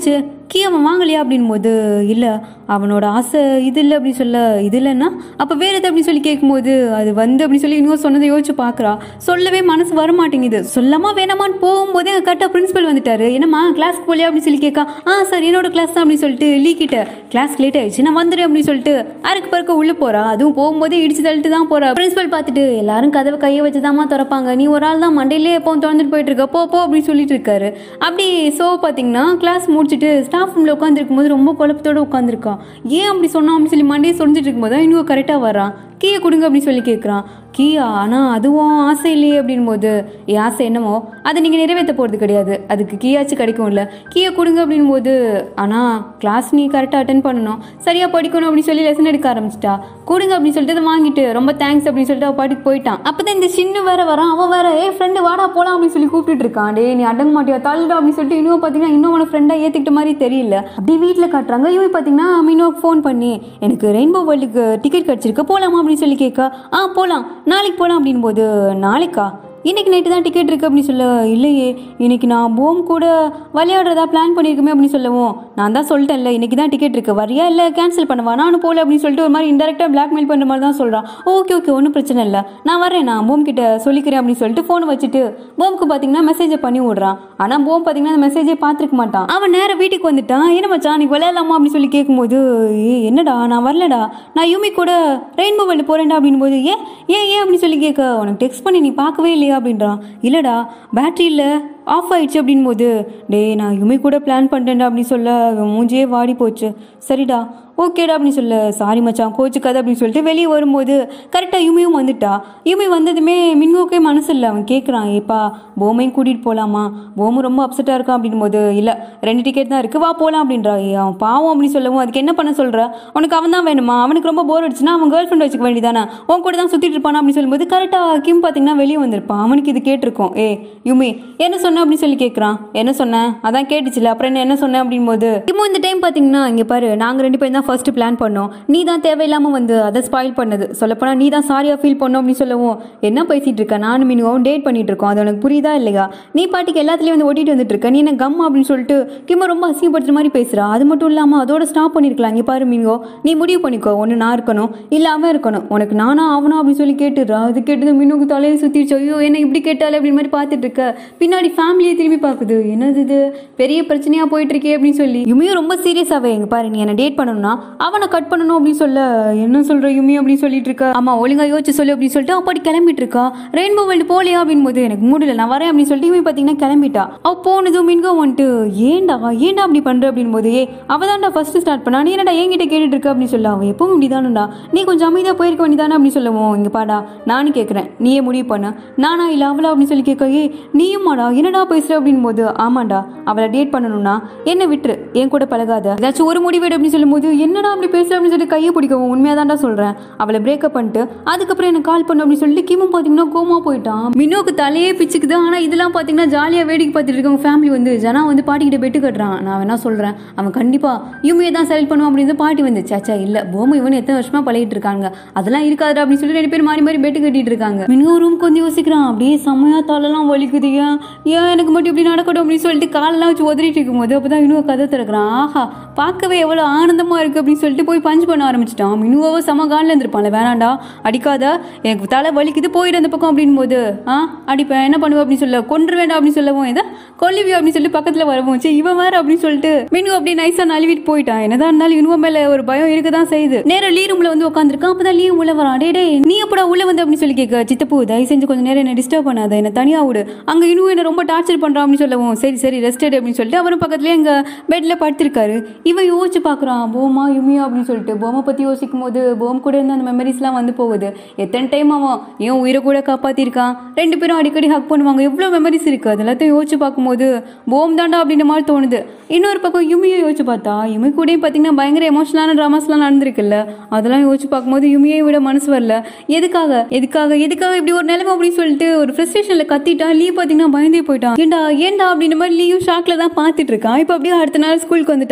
கீ அவன் வாங்கலையா அப்படின் போது இல்லை அவனோட ஆசை இது இல்லை அப்படின்னு சொல்ல இது இல்லைன்னா அப்போ வேற எது அப்படின்னு சொல்லி கேட்கும்போது அது வந்து அப்படின்னு சொல்லி இன்னும் சொன்னதை யோசிச்சு பார்க்குறா சொல்லவே மனசு வர மாட்டேங்குது சொல்லாமா வேணாமான்னு போகும்போதே கரெக்டாக பிரின்சிபல் வந்துட்டாரு என்னம்மா கிளாஸ்க்கு போலியா அப்படின்னு சொல்லி கேட்கா ஆ சார் என்னோட கிளாஸ் தான் அப்படின்னு சொல்லிட்டு லீ கிட்ட கிளாஸ் லேட் ஆயிடுச்சு நான் வந்துடுறேன் அப்படின்னு சொல்லிட்டு அறுக்கு பறக்க உள்ள போறா அதுவும் போகும்போதே இடிச்சு தள்ளிட்டு தான் போறா பிரின்சிபல் பார்த்துட்டு எல்லாரும் கதவை கையை வச்சு தாமா திறப்பாங்க நீ ஒரு ஆள் தான் மண்டையிலே எப்போ திறந்துட்டு போயிட்டு இருக்க போ போ அப்படின்னு சொல்லிட்டு இருக்காரு அப்படி சோ பார்த்தீங்கன்னா கிளாஸ் முடிச்சுட்டு ஸ்டாஃப் ரூம்ல உட்காந்துருக்கும் போது ரொம்ப குழப்பத்தோட உட்காந்துருக்கான் ஏன் அப்படி சொன்னோம் அப்படின்னு சொல்லி மண்டையை சொரிஞ்சிட்டு இருக்கும்போது தான் இன்னும் கரெக்டாக வரான் கீயை கொடுங்க அப்படின்னு சொல்லி கேட்குறான் கீயா ஆனால் அதுவும் ஆசை இல்லையே அப்படின் போது என் ஆசை என்னமோ அதை நீங்கள் நிறைவேற்ற போகிறது கிடையாது அதுக்கு கீயாச்சும் கிடைக்கும்ல கீயை கொடுங்க அப்படின் போது ஆனால் கிளாஸ் நீ கரெக்டாக அட்டன் பண்ணணும் சரியாக படிக்கணும் அப்படின்னு சொல்லி லெசன் எடுக்க ஆரம்பிச்சிட்டா கொடுங்க அப்படின்னு சொல்லிட்டு அதை வாங்கிட்டு ரொம்ப தேங்க்ஸ் அப்படின்னு சொல்லிட்டு அவள் பாட்டுக்கு போயிட்டான் அப்போ தான் இந்த சின்ன வேற வரான் அவன் வேற ஏ ஃப்ரெண்டு வாடா போலாம் அப்படின்னு சொல்லி கூப்பிட்டுட்டு இருக்கான் டே நீ அடங்க மாட்டியா தள்ளுடா அப்படின்னு சொல்லிட்டு இன்னும் பார்த்தீங்கன்னா இன்னும் உன ஃப்ரெண்டாக ஏற்றிக்கிட்ட மாதிரி தெரியல அப்படியே வீட்டில் காட்டுறாங்க இவன் பார்த்தீங்கன்னா மீனோக்கு ஃபோன் பண்ணி எனக்கு ரெயின்போ வேர்ல்டுக்கு டிக்கெட் கிடச்சிருக்கு போகலாமா அப்படின்னு சொல்லி கேட்க ஆ போகலாம் நாளைக்கு போகலாம் அப்படின் போது நாளைக்கா இன்னைக்கு நைட்டு தான் டிக்கெட் இருக்கு அப்படின்னு சொல்ல இல்லையே இன்னைக்கு நான் போம் கூட விளையாடுறதா பிளான் பண்ணியிருக்கமே அப்படின்னு சொல்லவும் நான் தான் சொல்லிட்டேன்ல இன்னைக்கு தான் டிக்கெட் இருக்கு வரியா இல்லை கேன்சல் பண்ணவா நானும் போகல அப்படின்னு சொல்லிட்டு ஒரு மாதிரி இன்டெரக்டாக பிளாக்மெயில் பண்ணுற மாதிரி தான் சொல்கிறான் ஓகே ஓகே ஒன்றும் பிரச்சனை இல்லை நான் வரேன் நான் போம் கிட்ட சொல்லிக்கிறேன் அப்படின்னு சொல்லிட்டு ஃபோனை வச்சுட்டு போம்க்கு பார்த்தீங்கன்னா மெசேஜை பண்ணி விடுறான் ஆனால் போம் பார்த்தீங்கன்னா அந்த மெசேஜே பார்த்துருக்க மாட்டான் அவன் நேராக வீட்டுக்கு வந்துட்டான் என்ன மச்சான் நீ விளையாடலாமா அப்படின்னு சொல்லி கேட்கும்போது "ஏய், என்னடா நான் வரலடா நான் யூமி கூட ரெயின்போ வேர்ல்டு போகிறேன்டா அப்படின்னு போது ஏன் ஏன் ஏன் அப்படின்னு சொல்லி கேட்க உனக்கு டெக்ஸ்ட் பண்ணி நீ பார்க்கவே இல்லையா அப்படின்றான் இல்லைடா பேட்டரி இல்லை ஆஃப் ஆயிடுச்சு அப்படின் போது டேய் நான் யுமி கூட பிளான் பண்ணிட்டேன்டா அப்படின்னு சொல்ல அவன் மூஞ்சியே வாடி போச்சு சரிடா ஓகேடா அப்படின்னு சொல்ல சாரி மச்சான் கோச்சுக்காத அப்படின்னு சொல்லிட்டு வெளியே வரும்போது கரெக்டாக யுமியும் வந்துட்டா யுமி வந்ததுமே மின்கோக்கே மனசு இல்லை அவன் கேட்குறான் ஏப்பா போமையும் கூட்டிகிட்டு போகலாமா போமும் ரொம்ப அப்செட்டாக இருக்கான் அப்படின் போது இல்லை ரெண்டு டிக்கெட் தான் இருக்குது வா போகலாம் அப்படின்றா ஏய், அவன் பாவம் அப்படின்னு சொல்லவும் அதுக்கு என்ன பண்ண சொல்கிற உனக்கு அவன் தான் வேணுமா அவனுக்கு ரொம்ப போர் அடிச்சுன்னா அவன் கேர்ள் ஃப்ரெண்ட் வச்சுக்க வேண்டியதானே உன் கூட தான் சுற்றிட்டு இருப்பானா அப்படின்னு சொல்லும்போது கரெக்டாக கிம் பார்த்தீங்கன்னா வெளியே வந்திருப்பான் அவனுக்கு இது கேட்டிருக்கோம் ஏ யுமி என்ன சொன்ன அப்படின்னு சொல்லி கேட்குறான் என்ன சொன்னேன் அதான் கேட்டுச்சுல அப்புறம் என்ன என்ன சொன்னேன் அப்படின் போது கிம்மு இந்த டைம் பார்த்தீங்கன்னா இங்கே பாரு நாங்கள் ரெண்டு பேரும் தான் ஃபர்ஸ்ட் பிளான் பண்ணோம் நீ தான் தேவையில்லாமல் வந்து அதை ஸ்பாயில் பண்ணது சொல்லப்போனால் நீ தான் சாரியாக ஃபீல் பண்ணோம் அப்படின்னு சொல்லவும் என்ன பேசிட்டு இருக்க நானும் மீனுவும் டேட் பண்ணிட்டு இருக்கோம் அது உனக்கு புரியுதா இல்லையா நீ பாட்டுக்கு எல்லாத்துலேயும் வந்து ஓட்டிட்டு வந்துட்டு இருக்க நீ என்ன கம் அப்படின்னு சொல்லிட்டு கிம்ம ரொம்ப அசிங்கப்படுத்துற மாதிரி பேசுறா அது மட்டும் இல்லாமல் அதோட ஸ்டாப் பண்ணிருக்கலாம் இங்கே பாரு மீன்கோ நீ முடிவு பண்ணிக்கோ ஒன்று நான் இருக்கணும் இல்லை அவன் இருக்கணும் உனக்கு நானா அவனா அப்படின்னு சொல்லி கேட்டுடுறா அது கேட்டது மீனுக்கு தலையை சுற்றிடுச்சு ஐயோ என்ன இப்படி கேட்டாலே அப்படின்னு மாதிரி பார்த்துட்டு இருக்க பின்னாடி ஃபேமிலியை திரும்பி பார்க்குது என்னது இது பெரிய பிரச்சனையாக போயிட்டு இருக்கே அப்படின்னு சொல்லி யுமியும் ரொம்ப சீரியஸாகவே எங்க பாரு நீ என்ன டேட் பண்ணணும்னா அவனை கட் பண்ணணும் அப்படின்னு சொல்ல என்ன சொல்ற யுமி அப்படின்னு சொல்லிட்டு இருக்கா ஆமா ஒழுங்கா யோசிச்சு சொல்லு அப்படின்னு சொல்லிட்டு அப்படி கிளம்பிட்டு இருக்கா ரெயின்போ வேர்ல்டு போலியா அப்படின்னு போது எனக்கு மூடல நான் வரேன் அப்படின்னு சொல்லிட்டு இவன் பார்த்தீங்கன்னா கிளம்பிட்டா அவ போனதும் மின்கோ வந்துட்டு ஏன்டா ஏன்டா அப்படி பண்ற அப்படின்னு போது ஏ அவ தான்டா ஃபர்ஸ்ட் ஸ்டார்ட் பண்ணா நீ என்னடா என்கிட்ட கேட்டுட்டு இருக்க அப்படின்னு சொல்ல அவன் எப்பவும் இப்படிதானடா நீ கொஞ்சம் அமைதியா போயிருக்க வேண்டியதானே அப்படின்னு சொல்லுவோம் இங்க பாடா நானும் கேட்குறேன் நீயே முடிவு பண்ண நானா இல்ல அவளா அப்படின்னு சொல்லி கேட்க ஏ நீயுமாடா என்னடா பேசுற அப்படின்னு போது ஆமாண்டா அவளை டேட் பண்ணணும்னா என்ன விட்டுரு என் கூட பழகாத ஏதாச்சும் ஒரு முடிவு எடு அப்படின்னு சொல்லும்போது என்னடா அப்படி பேசுற அப்படின்னு சொல்லிட்டு கையை பிடிக்கவும் உண்மையா தான்டா சொல்றேன் அவளை பிரேக்கப் பண்ணிட்டு அதுக்கப்புறம் எனக்கு கால் பண்ணு அப்படின்னு சொல்லிட்டு கிமும் பாத்தீங்கன்னா கோமா போயிட்டான் மினோக்கு தலையே பிச்சுக்குது ஆனா இதெல்லாம் பாத்தீங்கன்னா ஜாலியா வேடிக்கை பார்த்துட்டு இருக்கவங்க ஃபேமிலி வந்து ஜனா வந்து பாட்டிக்கிட்ட பெட்டு கட்டுறான் நான் வேணா சொல்றேன் அவன் கண்டிப்பா யூமியை தான் செலக்ட் பண்ணுவான் அப்படின்னு பாட்டி வந்து சாச்சா இல்ல போம இவன் எத்தனை வருஷமா பழகிட்டு இருக்காங்க அதெல்லாம் இருக்காதுடா அப்படின்னு சொல்லி ரெண்டு பேர் மாறி மாறி பெட்டு கட்டிட்டு இருக்காங்க மினோ ரூம்க்கு வந்து யோசிக்கிறான் அப்படியே செம்மையா தலைலாம் வலிக்குது ஏன் ஏன் எனக்கு மட்டும் இப்படி நடக்கட்டும் அப்படின்னு சொல்லிட்டு காலெல்லாம் வச்சு உதறிட்டு இருக்கும்போது அப்பதான் இன்னும் கதை திறக்கிறான் ஆஹா பார்க்கவே எவ்வளவு ஆனந்தமா இருக்கு அப்படின்னு சொல்லிட்டு போய் பஞ்ச் பண்ண ஆரம்பிச்சிட்டான் மினுவாவோ செம காலில் இருந்திருப்பான்ல வேணாண்டா அடிக்காத எனக்கு தலை வலிக்குது போயிடு அந்த பக்கம் அப்படின் போது ஆ அடிப்பேன் என்ன பண்ணுவேன் அப்படின்னு சொல்ல கொன்று வேண்டாம் அப்படின்னு சொல்லவும் இதை கொல்லிவியோ அப்படின்னு சொல்லி பக்கத்துல வரவும் சரி இவன் வேற அப்படின்னு சொல்லிட்டு மினு அப்படியே நைஸா நழுவிட்டு போயிட்டான் என்னதான் இருந்தாலும் இனுவ மேல ஒரு பயம் இருக்க தான் செய்யுது நேரா லீ ரூம்ல வந்து உட்காந்துருக்கான் அப்பதான் லீ உள்ள வரான் டே டேய் நீ எப்படா உள்ள வந்து அப்படின்னு சொல்லி கேட்க சித்தப்பு தயவு செஞ்சு கொஞ்சம் நேரம் என்ன டிஸ்டர்ப் பண்ணாத என்ன தனியா விடு அங்க இன்னும் என்ன ரொம்ப டார்ச்சர் பண்றான் அப்படின்னு சொல்லவும் சரி சரி ரெஸ்ட் எடு அப்படின்னு சொல்லிட்டு அவரும் பக்கத்துலயே எங்க பெட்ல படுத்திருக்காரு இவன் யோசிச்சு பார்க்கறான் போமா யுமியா அப்படின்னு சொல்லிட்டு போமை பத்தி யோசிக்கும் போது போம் கூட இருந்த அந்த மெமரிஸ்லாம் வந்து போகுது எத்தனை டைம் அவன் ஏன் உயிரை கூட காப்பாத்திருக்கான் ரெண்டு பேரும் அடிக்கடி ஹக் பண்ணுவாங்க எவ்வளோ மெமரிஸ் இருக்கு அது எல்லாத்தையும் யோசிச்சு பார்க்கும்போது போம் தாண்டா அப்படின்ற மாதிரி தோணுது இன்னொரு பக்கம் யுமியை யோசிச்சு பார்த்தா யுமி கூடயும் பார்த்தீங்கன்னா பயங்கர எமோஷனலான ட்ராமாஸ்லாம் நடந்திருக்குல்ல அதெல்லாம் யோசிச்சு பார்க்கும்போது யுமியை விட மனசு வரல எதுக்காக எதுக்காக எதுக்காக இப்படி ஒரு நிலைமை அப்படின்னு சொல்லிட்டு ஒரு ஃப்ரஸ்ட்ரேஷன்ல கத்திட்டான் லீ பார்த்தீங்கன்னா பயந்தே போயிட்டான் ஏண்டா ஏண்டா அப்படின்ற மாதிரி லீயும் ஷாக்ல தான் பார்த்துட்டு இருக்கான் இப்போ அப்படியே அடுத்த நாள் ஸ்கூலுக்கு வந்துட்டாங்க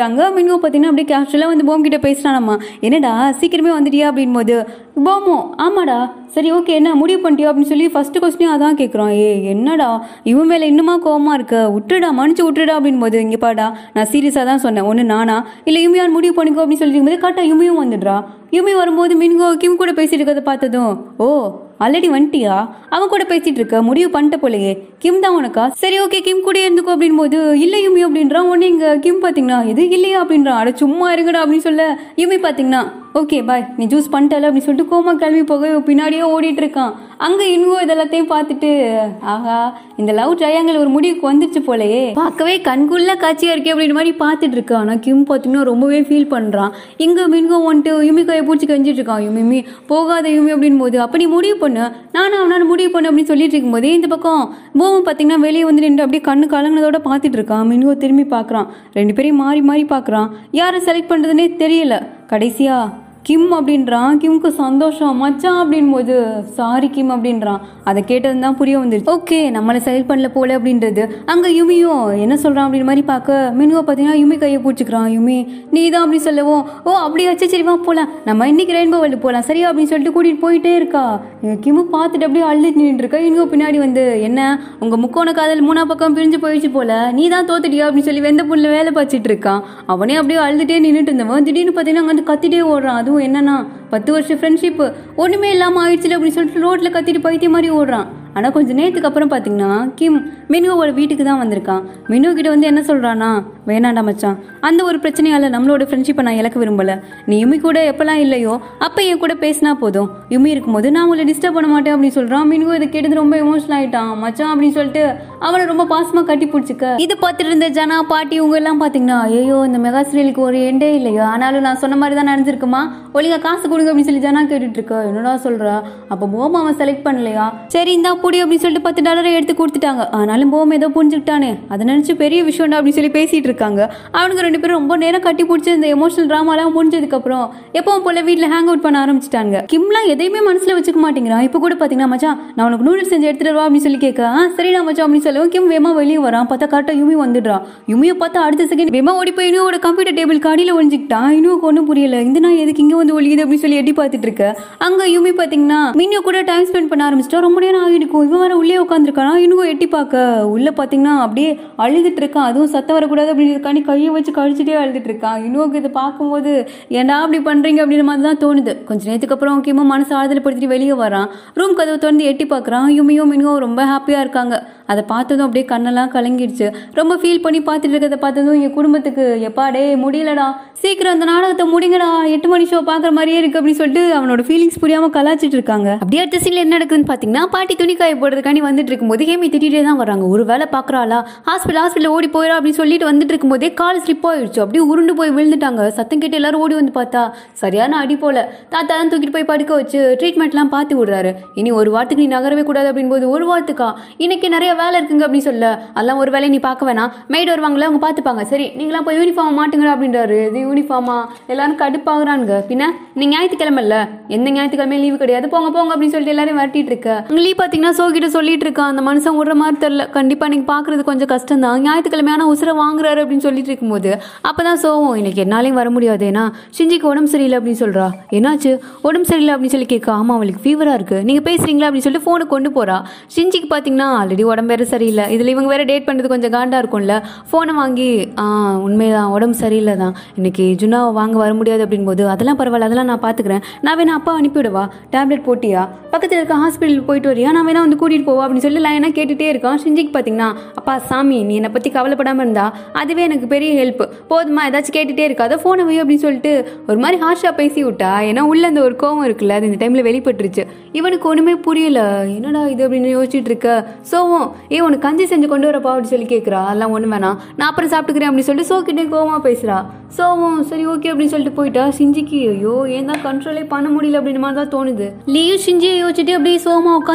மின்கோ பார்த்தீங்கன்னா அப்படியே கேஷுவலாக வந்து போம் கிட்ட பேசுறானம்மா என்னடா சீக்கிரமே வந்துட்டியா அப்படின் போது போமோ ஆமாடா சரி ஓகே என்ன முடிவு பண்ணிட்டியா அப்படின்னு சொல்லி ஃபர்ஸ்ட் கொஸ்டின் அதான் கேட்குறான் ஏ என்னடா இவன் மேலே இன்னுமா கோவமா இருக்க விட்டுடா மன்னிச்சு விட்டுடா அப்படின் போது இங்கே பாடா நான் சீரியஸாக தான் சொன்னேன் ஒன்று நானா இல்லை யுமியான் முடிவு பண்ணிக்கோ அப்படின்னு சொல்லி இருக்கும்போது கரெக்டாக யுமியும் வந்துடுறா யுமி வரும்போது மின்கோ கிம் கூட பேசிட்டு இருக்கிறத பார்த்ததும் ஓ ஆல்ரெடி வந்துட்டியா அவன் கூட பேசிட்டு இருக்க முடிவு பண்ணிட்ட போலயே கிம் தான் உனக்கா சரி ஓகே கிம் கூட இருந்துக்கோ அப்படின் போது இல்லை யுமி அப்படின்றான் உடனே இங்க கிம் பார்த்தீங்கன்னா எது இல்லையா அப்படின்றான் அட சும்மா இருங்கடா அப்படின்னு சொல்ல யுமி பார்த்தீங்கன்னா ஓகே பாய் நீ ஜூஸ் பண்ணிட்டல அப்படின்னு சொல்லிட்டு கோமா கிளம்பி போக இவன் பின்னாடியே ஓடிட்டு இருக்கான் அங்க இன்னும் இதெல்லாத்தையும் பார்த்துட்டு ஆஹா இந்த லவ் ட்ரையாங்கல் ஒரு முடிவுக்கு வந்துருச்சு போலயே பார்க்கவே கண்குள்ள காட்சியா இருக்கே அப்படின்ற மாதிரி பார்த்துட்டு இருக்கான் ஆனா கிம் பார்த்தீங்கன்னா ரொம்பவே ஃபீல் பண்றான் இங்க மின்கோ வந்துட்டு யுமி கையை பிடிச்சி கஞ்சிட்டு இருக்கான் யுமி போகாத யுமி அப்படின் போது அப்ப நீ முடிவு பண்ணு நானும் அவனால முடிவு பண்ணு அப்படின்னு சொல்லிட்டு இருக்கும்போதே இந்த பக்கம் போவம் பார்த்தீங்கன்னா வெளியே வந்து நின்று அப்படியே கண்ணு கலங்கினதோட பார்த்துட்டு இருக்கான் மின்கோ திரும்பி பார்க்கறான் ரெண்டு பேரையும் மாறி மாறி பார்க்கறான் யாரை செலக்ட் பண்றதுனே தெரியல கடைசியா கிம் அப்படின்றான் கிம்க்கு சந்தோஷம் மச்சான் அப்படின் போது சாரி கிம் அப்படின்றான் அதை கேட்டது தான் புரிய வந்துருச்சு ஓகே நம்மளை செலக்ட் பண்ணல போல அப்படின்றது அங்க யுமியும் என்ன சொல்றான் அப்படின்ற மாதிரி பார்க்க மினுவை பார்த்தீங்கன்னா யுமி கையை பிடிச்சிக்கிறான் யுமி நீ தான் அப்படி சொல்லவும் ஓ அப்படி வச்சு சரி வா போலாம் நம்ம இன்னைக்கு ரெயின்போ வேர்ல்டு போலாம் சரியா அப்படின்னு சொல்லிட்டு கூட்டிட்டு போயிட்டே இருக்கா இங்க கிமு பார்த்துட்டு அப்படியே அழுதுட்டு நின்றுட்டு இருக்கா இவங்க பின்னாடி வந்து என்ன உங்க முக்கோண காதல் மூணா பக்கம் பிரிஞ்சு போயிடுச்சு போல நீ தான் தோத்துட்டியா அப்படின்னு சொல்லி வெந்த புல்ல வேலை பார்த்துட்டு இருக்கான் அவனே அப்படியே அழுதுட்டே நின்றுட்டு இருந்தவன் திடீர்னு பார்த்தீங்கன்னா அங்க வந்து கத்திட்டே ஓடுறான் அதுவும் என்னன்னா பத்து வருஷம் ஃப்ரெண்ட்ஷிப் ஒண்ணுமே இல்லாம ஆயிடுச்சு அப்படின்னு சொல்லிட்டு ரோட்ல கத்திட்டு பைத்திய மாதிரி ஓடுறான் ஆனா கொஞ்சம் நேரத்துக்கு அப்புறம் பாத்தீங்கன்னா கிம் மினுவோட வீட்டுக்கு தான் வந்திருக்கான் மினு கிட்ட வந்து என்ன சொல்றானா வேணாண்டா மச்சான் அந்த ஒரு பிரச்சனையால நம்மளோட ஃப்ரெண்ட்ஷிப்பை நான் இழக்க விரும்பல நீ யுமி கூட எப்பெல்லாம் இல்லையோ அப்ப என் கூட பேசினா போதும் யுமி இருக்கும்போது நான் உங்களை டிஸ்டர்ப் பண்ண மாட்டேன் அப்படின்னு சொல்றான் மினு இதை கேட்டது ரொம்ப எமோஷனல் ஆயிட்டான் மச்சான் அப்படின்னு சொல்லிட்டு அவனை ரொம்ப பாசமா கட்டி பிடிச்சிக்க இது பார்த்துட்டு இருந்த ஜனா பாட்டி இவங்க எல்லாம் பாத்தீங்கன்னா ஐயோ இந்த மெகா சீரியலுக்கு ஒரு எண்டே இல்லையா ஆனாலும் நான் சொன்ன மாதிரி தான் நடந்திருக்குமா ஒழுங்கா காசு கொடுங்க அப்படின்னு சொல்லி ஜனா கேட்டுட்டு இருக்க என்னடா சொல்றா அப்ப போமா அவன் செலக்ட் பண்ணலையா சரி இந்தா புடி அப்படின்னு சொல்லிட்டு பத்து டாலரை எடுத்து கொடுத்துட்டாங்க ஆனாலும் போம் ஏதோ புரிஞ்சுக்கிட்டானே அதை நினைச்சு பெரிய விஷயம்டா அப்படின்னு சொல்லி பேசிட்டு இருக்காங்க அவனுங்க ரெண்டு பேரும் ரொம்ப நேரம் கட்டி பிடிச்சி இந்த எமோஷனல் ட்ராமாலாம் முடிஞ்சதுக்கு அப்புறம் எப்பவும் போல வீட்டில் ஹேங் அவுட் பண்ண ஆரம்பிச்சிட்டாங்க கிம்லாம் எதையுமே மனசுல வச்சுக்க மாட்டேங்கிறான் இப்போ கூட பாத்தீங்கன்னா மச்சான் நான் உனக்கு நூடுல்ஸ் செஞ்சு எடுத்துட்டு வா அப்படின்னு சொல்லி கேட்க "ஆ, சரிடா மச்சான் அப்படின்னு சொல்லவும் கிம் வேமா வெளியே வரான் பார்த்தா கரெக்டாக யுமி வந்துடுறான் யுமியை பார்த்தா அடுத்த செகண்ட் வேமா ஓடி போய் இனுவோட கம்ப்யூட்டர் டேபிள் காடியில் ஒழிஞ்சிக்கிட்டான் இனுவுக்கு ஒன்றும் புரியல இந்த நான் எதுக்கு இங்கே வந்து ஒழியுது அப்படின்னு சொல்லி எட்டி பார்த்துட்டு இருக்க அங்க யுமி பாத்தீங்கன்னா மின்னியோ கூட டைம் ஸ்பெண்ட் பண்ண ஆரம்பிச்சிட்டா ரொம்ப நேரம் ஆகிருக்கும் இவன் வேற உள்ளே உட்காந்துருக்கானா இன்னும் எட்டி பார்க்க உள்ள பாத்தீங்கன்னா அப்படியே அழுதுட்டு இருக்கான் அதுவும் சத்தம் வரக்கூடாது அப்படின்றதுக்காண்டி கையை வச்சு கழிச்சிட்டே அழுதுட்டு இருக்கான் இன்னும் இதை பார்க்கும்போது ஏன்டா அப்படி பண்றீங்க அப்படின்ற மாதிரி தான் தோணுது கொஞ்ச நேரத்துக்கு அப்புறம் கிமோ மனசு ஆறுதல் படுத்திட்டு வெளியே வரான் ரூம் கதவு திறந்து எட்டி பார்க்கறான் யுமியும் மினுவும் ரொம்ப ஹாப்பியா இருக்காங்க அதை பார்த்ததும் அப்படியே கண்ணெல்லாம் கலங்கிடுச்சு ரொம்ப ஃபீல் பண்ணி பார்த்துட்டு இருக்கிறத பார்த்ததும் என் குடும்பத்துக்கு எப்பா டே முடியலடா சீக்கிரம் அந்த நாடகத்தை முடிங்கடா எட்டு மணி ஷோ பார்க்குற மாதிரியே இருக்கு அப்படின்னு சொல்லிட்டு அவனோட ஃபீலிங்ஸ் புரியாம கலாச்சிட்டு இருக்காங்க அப்படியே அடுத்த சீன்ல என்ன நடக்குதுன்னு பார்த்தீங்கன்னா பாட்டி துணி காய போடுறதுக்காண்டி வந்துட்டு இருக்கும்போது ஹேமி திட்டிகிட்டே தான் வராங்க ஒரு வேலை பார்க்குறாளா ஹாஸ்பிட்டல் ஹாஸ்பிட்டல் ஓடி போயிடா அப்படின்னு சொல்லிட்டு வந்துட்டு இருக்கும்போதே கால் ஸ்லிப் ஆயிடுச்சு அப்படியே உருண்டு போய் விழுந்துட்டாங்க சத்தம் கேட்டு எல்லாரும் ஓடி வந்து பார்த்தா சரியான அடி போல தாத்தா தான் தூக்கிட்டு போய் படுக்க வச்சு ட்ரீட்மெண்ட்லாம் பார்த்து விடுறாரு இனி ஒரு வாரத்துக்கு நீ நகரவே கூடாது அப்படின்போது ஒரு வாரத்துக்கா இன்னைக்கு நிறைய வேலை இருக்குங்க அப்படின்னு சொல்ல அதெல்லாம் ஒரு வேலையை நீ பார்க்க வேணாம் மெய்டு வருவாங்களே அவங்க பார்த்துப்பாங்க சரி நீங்களாம் போய் யூனிஃபார்ம் மாட்டுங்க அப்படின்றாரு இது யூனிஃபார்மா எல்லாரும் கடுப்பாகிறானுங்க பின்ன நீ ஞாயிற்றுக்கிழமைல எந்த ஞாயிற்றுக்கிழமையும் லீவு கிடையாது போங்க போங்க அப்படின்னு சொல்லிட்டு எல்லாரும் வரட்டிட்டு இருக்க லீவ் பார்த்தீங்கன்னா சோ கிட்ட சொல்லிட்டு இருக்கான் அந்த மனுஷன் விடுற மாதிரி தெரியல கண்டிப்பா நீங்க பாக்குறது கொஞ்சம் கஷ்டம் தான் ஞாயிற்றுக்கிழமையான உசுர வாங்குறாரு அப்படின்னு சொல்லிட்டு இருக்கும்போது அப்பதான் சோவும் இன்னைக்கு என்னாலையும் வர முடியாது ஏன்னா சிஞ்சிக்கு உடம்பு சரியில்லை அப்படின்னு சொல்றா என்னாச்சு உடம்பு சரியில்லை அப்படின்னு சொல்லி கேட்க ஆமா அவளுக்கு ஃபீவரா இருக்கு நீங்க பேசுறீங்களா அப்படின்னு சொல்லிட்டு போனை கொண்டு போறா சிஞ்சிக்கு பாத்தீங்கன்னா ஆல்ரெடி உடம்பு வேற சரியில்லை இதுல இவங்க வேற டேட் பண்றது கொஞ்சம் காண்டா இருக்கும்ல போனை வாங்கி ஆ உண்மைதான் உடம்பு சரியில்லை தான் இன்னைக்கு ஜுனாவை வாங்க வர முடியாது அப்படின் போது அதெல்லாம் பரவாயில்ல அதெல்லாம் நான் பாத்துக்கிறேன் நான் வேணா அப்பா அனுப்பிவிடவா டேப்லெட் போட்டியா பக்கத்துல இருக்க ஹாஸ்பிட்டல் போயிட்டு வரியா நான் வேணா வந்து கூட்டிட்டு போவா அப்படின்னு சொல்லி லைனா கேட்டுட்டே இருக்கான் சிஞ்சிக்கு பாத்தீங்கன்னா அப்பா சாமி நீ என்னை பத்தி கவலைப்படாம இருந்தா அதுவே எனக்கு பெரிய ஹெல்ப் போதுமா ஏதாச்சும் கேட்டுட்டே இருக்காத போனை வை அப்படின்னு சொல்லிட்டு ஒரு மாதிரி ஹார்ஷா பேசி விட்டா ஏன்னா உள்ள அந்த ஒரு கோவம் இருக்குல்ல அது இந்த டைம்ல வெளிப்பட்டுருச்சு இவனுக்கு ஒண்ணுமே புரியல என்னடா இது அப்படின்னு யோசிச்சுட்டு இருக்க சோவும் ஏ உனக்கு கஞ்சி செஞ்சு கொண்டு வரப்பா அப்படின்னு சொல்லி கேட்குறா அதெல்லாம் ஒண்ணு வேணாம் நான் அப்புறம் சாப்பிட்டுக்கிறேன் அப்படின்னு சொல்லிட்டு சோக்கிட்டே கோவமா பேசுறா சோவும் சரி ஓகே அப்படின்னு சொல்லிட்டு போயிட்டா சிஞ்சிக்கு ஐயோ ஏன் தான் கண்ட்ரோலே பண்ண முடியல அப்படின்னு மாதிரி தான் தோணுது லீயும் சிஞ்சியை யோசிச்சுட்டு அப்படியே சோமா உட்காந்துட்டு இருக்கும்போது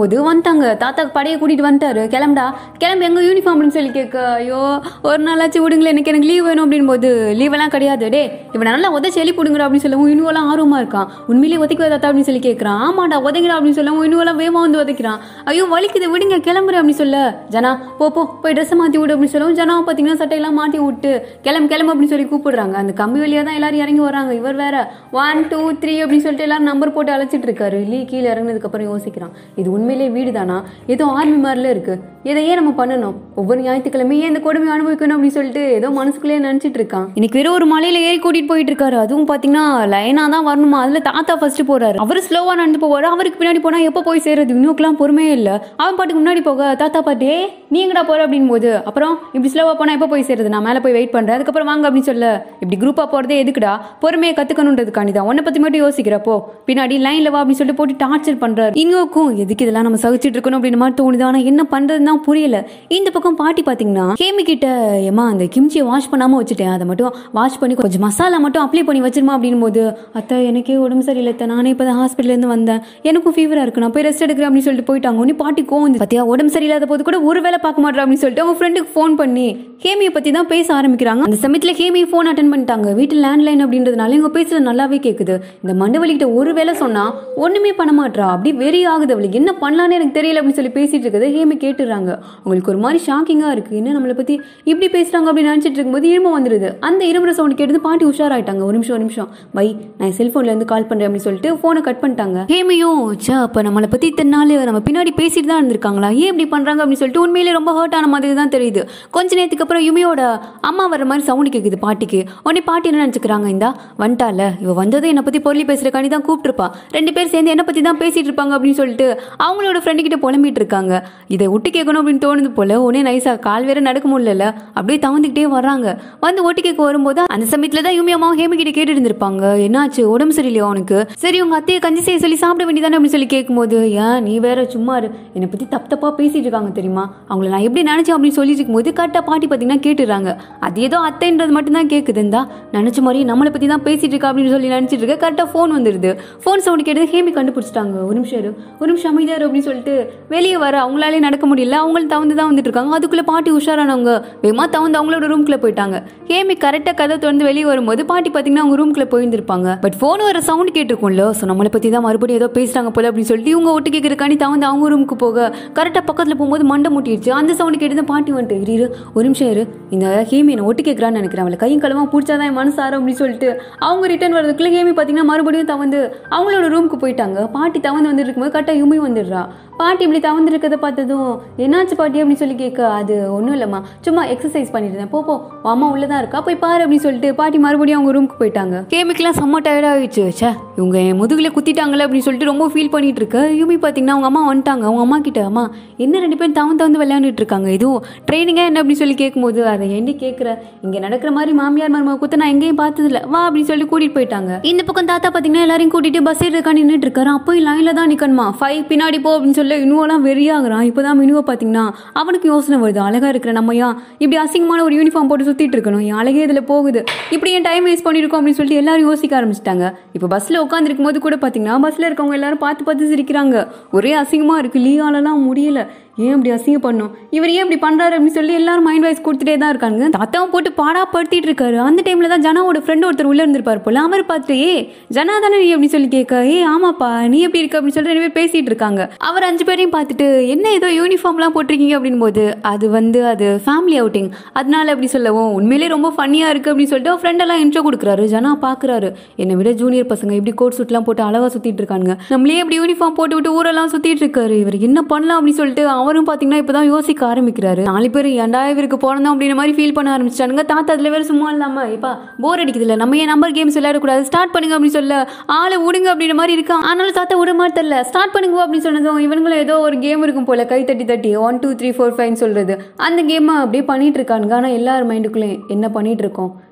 போது வந்துட்டாங்க தாத்தா படையை கூட்டிட்டு வந்துட்டாரு கிளம்புடா கிளம்பு எங்க யூனிஃபார்ம் அப்படின்னு சொல்லி கேட்க ஐயோ ஒரு நாளாச்சும் விடுங்களேன் எனக்கு எனக்கு லீவ் வேணும் அப்படின்னு போது லீவ் எல்லாம் கிடையாது டே இவன் நல்லா உதச்சி எழுப்பி விடுங்கடா அப்படின்னு சொல்லவும் இன்னும் ஆர்வமா இருக்கான் உண்மையிலேயே உதைக்க தாத்தா அப்படின்னு சொல்லி கேட்கறான் ஆமாடா உதைங்கடா அப்படின்னு சொல்லவும் இன்னும் வேகமா வந்து உதைக்கிறான் ஐயோ வலிக்குது விடுங்க கிளம்புற அப்படின்னு சொல்ல ஜனா போ போ போய் ட்ரெஸ் மாத்தி விடு அப்படின்னு சொல்லவும் ஜனா பாத்தீங்கன்னா சட்டையெல்லாம் மாட்டி விட்டு கிளம்பு கிளம்பு அப்படின்னு சொல்லி கூப்பிடுறாங்க அந்த கம்பி வழியா தான் எல்லாரும் இறங்கி வராங்க இவர் வேற ஒன் டூ த்ரீ அப்படின்னு சொல்லிட்டு எல்லாரும் நம்பர் போட்டு அழைச்சிட்டு இருக்காரு லீ கீழே இறங்கினதுக்கு அப்புறம் யோசிக்கிறான் இது உண்மையிலேயே வீடு தானா ஏதோ ஆர்மி மாதிரில இருக்கு இதை ஏன் நம்ம பண்ணணும் ஒவ்வொரு ஞாயிற்றுக்கிழமையும் ஏன் இந்த கொடுமை அனுபவிக்கணும் அப்படின்னு சொல்லிட்டு ஏதோ மனசுக்குள்ளேயே நினைச்சிட்டு இருக்கான் இன்னைக்கு வெறும் ஒரு மலையில ஏறி கூட்டிட்டு போயிட்டு இருக்காரு அதுவும் பாத்தீங்கன்னா லைனா தான் வரணுமா அதுல தாத்தா ஃபர்ஸ்ட் போறாரு அவர் ஸ்லோவா நடந்து போவாரு அவருக்கு பின்னாடி போனா எப்போ போய் சேர்றது இன்னுக்கெல்லாம் பொறுமையே இல்ல அவன் பாட்டுக்கு முன்னாடி போக தாத்தா பாட்டு "ஏய், நீ எங்கடா போற அப்படின்னு போது அப்புறம் இப்படி ஸ்லோவா போனா எப்போ போய் சேருது நான் மேல போய் வெயிட் பண்றேன் அதுக்கப்புறம் வாங்க அப்படின்னு சொல்ல இப்படி குரூப்பா போறதே எதுக்குடா பொறுமையை கத்துக்கணுன்றதுக்காண்டி தான் உன்னை பத்தி மட்டும் யோசிக்கிறப்போ பின்னாடி லைன்ல வா அப்படின்னு சொல்லிட்டு போட்டு டார்ச்சர் பண்றாரு இன்னுக்கும் எதுக்கு இதெல்லாம் நம்ம சகிச்சிட்டு இருக்கணும் அப்படின்னு மாதிரி தோணுது ஆனா என்ன பண்றதுன்னு தான் புரியல இந்த பக்கம் பாட்டி பாத்தீங்கன்னா கேமி கிட்ட ஏமா அந்த கிம்ச்சியை வாஷ் பண்ணாம வச்சுட்டேன் அதை மட்டும் வாஷ் பண்ணி கொஞ்சம் மசாலா மட்டும் அப்ளை பண்ணி வச்சிருமா அப்படின்னு போது அத்தை எனக்கே உடம்பு சரியில்லை அத்தை. நானே இப்போ தான் ஹாஸ்பிட்டல்ல இருந்து வந்தேன் எனக்கும் ஃபீவரா இருக்கு நான் போய் ரெஸ்ட் எடுக்கிறேன் அப்படின்னு சொல்லிட்டு போயிட்டாங்க உடனே பாட்டி கோவம் பத்தியா உடம்பு சரியில்லாத போது கூட ஒரு வேலை பார்க்க மாட்டேன் அப்படின்னு சொல்லிட்டு அவங்க ஃப்ரெண்டுக்கு ஃபோன் பண்ணி ஹேமியை பத்தி தான் பேச ஆரம்பிக்கிறாங்க அந்த சமயத்துல ஹேமி ஃபோன் அட்டன் பண்ணிட்டாங்க வீட்டில் லேண்ட்லைன் அப்படின்றதுனால இவங்க பேசுறது நல்லாவே கேக்குது இந்த மண்டவலிக்கிட்ட ஒரு வேலை சொன்னா ஒண்ணுமே பண்ண மாட்றா அப்படி வெறி ஆகுது அவளுக்கு என்ன பண்ணலான்னு எனக்கு தெரியல அப்படின்னு சொல்லி பேசிட்டு இருக்குது ஹேமி கேட்டுறாங்க அவங்களுக்கு ஒரு மாதிரி ஷாக்கிங்கா இருக்கு என்ன நம்மளை பத்தி இப்படி பேசுறாங்க அப்படின்னு நினைச்சிட்டு இருக்கும்போது இரும்பு வந்துருது அந்த இரும்புற சவுண்ட் கேட்டு பாட்டி உஷாராயிட்டாங்க ஒரு நிமிஷம் ஒரு நிமிஷம் வை நான் செல்போன்ல இருந்து கால் பண்றேன் அப்படின்னு சொல்லிட்டு போனை கட் பண்ணிட்டாங்க ஹேமியும் சே அப்ப நம்மளை பத்தி இத்தனை நாள் நம்ம பின்னாடி பேசிட்டு தான் இருந்திருக்காங்களா ஏன் இப்படி பண்றாங்க அப்படின்னு சொல்லிட்டு உண்மையிலே ரொம்ப ஹர்ட் ஆன மாதிரி தான் தெரியுது கொஞ்ச நேரத்துக்கு அப்புறம் யுமியோட அம்மா வர மாதிரி சவுண்ட் கேக்குது பாட்டிக்கு உடனே பாட்டி என்ன நினைச்சுக்கிறாங்க இந்தா வந்துட்டால இவ வந்ததும் என்னை பத்தி பொருளி பேசுறக்காண்டி தான் கூப்பிட்டுருப்பா ரெண்டு பேர் சேர்ந்து என்ன பத்தி தான் பேசிட்டு இருப்பாங்க அப்படின்னு சொல்லிட்டு அவங்களோட ஃப்ரெண்டு கிட்ட புலம்பிட்டு இருக்காங்க இதை விட்டு கேட்கணும் அப்படின்னு தோணுது போல உடனே நைஸா கால் வேற நடக்க முடியல அப்படியே தவந்துக்கிட்டே வர்றாங்க வந்து ஒட்டு கேட்க வரும்போது அந்த சமயத்துல தான் யூமி அம்மா ஹேமி கிட்ட கேட்டு இருந்திருப்பாங்க என்னாச்சு உடம்பு சரியில்லையா உனக்கு சரி உங்க அத்தையை கஞ்சி செய்ய சொல்லி சாப்பிட வேண்டியதானே அப்படின்னு சொல்லி கேட்கும்போது ஏன் நீ வேற சும்மா இரு என்னை பத்தி தப்பு தப்பா பேசிட்டு இருக்காங்க தெரியுமா அவங்கள நான் எப்படி நினைச்சேன் அப்படின்னு சொல்லிட்டு இருக்கும்போது கரெக்டா பாட்டி பாத்தீங்கன்னா கேட்டுறாங்க அது ஏதோ அத்தைன்றது மட்டும் தான் கேக்குது இந்தா நினைச்ச மாதிரி நம்மளை பத்தி தான் பேசிட்டு இருக்கா அப்படின்னு சொல்லி நினைச்சிட்டு இருக்க கரெக்டா ஃபோன் வந்துருது ஃபோன் சவுண்ட் கேட்டது ஹேமி கண்டுபிடிச்சிட்டாங்க ஒரு நிமிஷம் இரு ஒரு நிமிஷம் அமைதியா இரு அப்படின்னு சொல்லிட்டு வெளியே வர அவங்களாலே நடக்க முடியல அவங்களும் தவந்து தான் வந்துட்டு இருக்காங்க அதுக்குள்ள பாட்டி உஷாரானவங்க வேகமா தவந்து அவங்களோட ரூம்குள்ள போயிட்டாங்க ஹேமி கரெக்டா கதை திறந்து வெளியே வரும்போது பாட்டி பாத்தீங்கன்னா அவங்க ரூம்குள்ள போயிருந்திருப்பாங்க பட் ஃபோன் வர சவுண்ட் கேட்டிருக்கும்ல ஸோ நம்மளை பத்தி தான் மறுபடியும் ஏதோ பேசுறாங்க போல அப்படின்னு சொல்லிட்டு இவங்க ஒட்டு கேட்கறக்காண்டி தவந்து அவங்க ரூமுக்கு போக கரெக்டா பக்கத்துல போகும்போது மண்டை முட்டிடுச்சு அந்த சவுண்ட் கேட்டு தான் பாட்டி வந்துட்டு இரு, இரு ஒரு நிமிஷம் இரு இந்த ஹேமி என்ன ஒட்டு கேட்கறான்னு நினைக்கிறேன் அவளை கையும் களமா பிடிச்சாதான் என் மனசு ஆறும் அப்படின்னு சொல்லிட்டு அவங்க ரிட்டர்ன் வரதுக்குள்ள ஹேமி பாத்தீங்கன்னா மறுபடியும் தவந்து அவங்களோட ரூமுக்கு போயிட்டாங்க பாட்டி தவந்து வந்துட்டு இருக்கும்போது கரெக்டா யுமி வந்துடுறா பாட்டி இப்படி தவந்து இருக்கிறத பார்த்ததும் என்னாச்சு பாட்டி அப்படின்னு சொல்லி கேட்க அது ஒன்றும் இல்லைம்மா சும்மா எக்ஸசைஸ் பண்ணிட்டு இருந்தேன் போ போ உன் அம்மா உள்ளதான் இருக்கா போய் பாரு அப்படின்னு சொல்லிட்டு பாட்டி மறுபடியும் அவங்க ரூமுக்கு போயிட்டாங்க கேமிக்கெல்லாம் செம்ம டயர்ட் ஆயிடுச்சு ச்சே இவங்க என் முதுகுல குத்திட்டாங்களே அப்படின்னு சொல்லிட்டு ரொம்ப ஃபீல் பண்ணிட்டு இருக்க யூமி பார்த்தீங்கன்னா அவங்க அம்மா வந்துட்டாங்க அவங்க அம்மா கிட்ட அம்மா என்ன ரெண்டு பேரும் தவந்து தவந்து விளையாண்டுட்டு இருக்காங்க இதுவும் ட்ரைனிங்கா என்ன அப்படின்னு சொல்லி கேட்கும்போது அதை ஏண்டி கேட்குற இங்க நடக்கிற மாதிரி மாமியார் மருமக குத்த நான் எங்கேயும் பார்த்ததில்ல வா அப்படின்னு சொல்லி கூட்டிட்டு போயிட்டாங்க இந்த பக்கம் தாத்தா பார்த்தீங்கன்னா எல்லாரையும் கூட்டிட்டு பஸ் ஏறதுக்கா நின்றுட்டு இருக்காரு அப்போ லைன்ல தான் நிக்கணுமா ஃபைவ் பின்னாடி போ அப்படின்னு சொல்லி இனுவெல்லாம் வெறியாகிறான் இப்போதான் மினுவை பார்த்தீங்கன்னா அவனுக்கு யோசனை வருது அழகா இருக்கிற நம்ம ஏன் இப்படி அசிங்கமான ஒரு யூனிஃபார்ம் போட்டு சுத்திட்டு இருக்கணும் என் அழகே இதுல போகுது இப்படி ஏன் டைம் வேஸ்ட் பண்ணிருக்கோம் அப்படின்னு சொல்லிட்டு எல்லாரும் யோசிக்க ஆரம்பிச்சிட்டாங்க இப்போ பஸ்ல உட்காந்துருக்கும் போது கூட பார்த்தீங்கன்னா பஸ்ல இருக்கவங்க எல்லாரும் பார்த்து பார்த்து சிரிக்கிறாங்க ஒரே அசிங்கமா இருக்கு லீவாலலாம் முடியல ஏன் இப்படி அசிங்கம் பண்ணும் இவர் ஏன் இப்படி பண்றாரு அப்படின்னு சொல்லி எல்லாரும் மைண்ட் வாய்ஸ் கொடுத்துட்டே தான் இருக்காங்க தாத்தாவும் போட்டு பாடா படுத்திட்டு இருக்காரு அந்த டைம்ல தான் ஜனாவோட ஃப்ரெண்ட் ஒருத்தர் உள்ள இருந்திருப்பாரு போல அவர் பார்த்துட்டு ஏ ஜனா தானே நீ அப்படின்னு சொல்லி கேட்க ஏ ஆமாப்பா நீ எப்படி இருக்க அப்படின்னு சொல்லி ரெண்டு பேர் பேசிட்டு இருக்காங்க அவர் அஞ்சு பேரையும் பார்த்துட்டு என்ன ஏதோ யூனிஃபார்ம்லாம் போட்டிருக்கீங்க அப்படின் போது அது வந்து அது ஃபேமிலி அவுட்டிங் அதனால அப்படி சொல்லவும் உண்மையிலே ரொம்ப ஃபன்னியா இருக்கு அப்படின்னு சொல்லிட்டு அவர் ஃப்ரெண்ட் எல்லாம் இன்ட்ரோ கொடுக்குறாரு ஜனா பாக்குறாரு என்னை விட ஜூனியர் பசங்க இப்படி கோட் சூட்லாம் போட்டு அழகா சுத்திட்டு இருக்காங்க நம்மளே இப்படி யூனிஃபார்ம் போட்டு விட்டு ஊரெல்லாம் சுத்திட்டு இருக்காரு இவர் என்ன பண்ணலாம் அப்படின்னு சொல்லிட்டு அவரும் பாத்தீங்கன்னா இப்பதான் யோசிக்க ஆரம்பிக்கிறாரு நாலு பேர் ஏன்டா இவருக்கு பிறந்தோம் அப்படின்ற மாதிரி ஃபீல் பண்ண ஆரம்பிச்சிட்டானுங்க தாத்தா அதுல வேற சும்மா இல்லாம இப்பா போர் அடிக்குதுல்ல நம்ம ஏன் நம்பர் கேம்ஸ் விளையாடக்கூடாது ஸ்டார்ட் பண்ணுங்க அப்படின்னு சொல்ல ஆளை விடுங்க அப்படின்ற மாதிரி இருக்கா ஆனாலும் தாத்தா விட மாதிரி தெரியல ஸ்டார்ட் பண்ணுங்க அப்படின்னு சொன்னதும் இவங்களும் ஏதோ ஒரு கேம் இருக்கும் போல கை தட்டி தட்டி ஒன் டூ த்ரீ ஃபோர் ஃபைவ்னு சொல்றது அந்த கேமை அப்படியே பண்ணிட்டு இருக்கானுங்க ஆனா எல்லார் மைண்டுக்குள்ளேயும் என்ன பண்ணிட்டு இருக்கோம்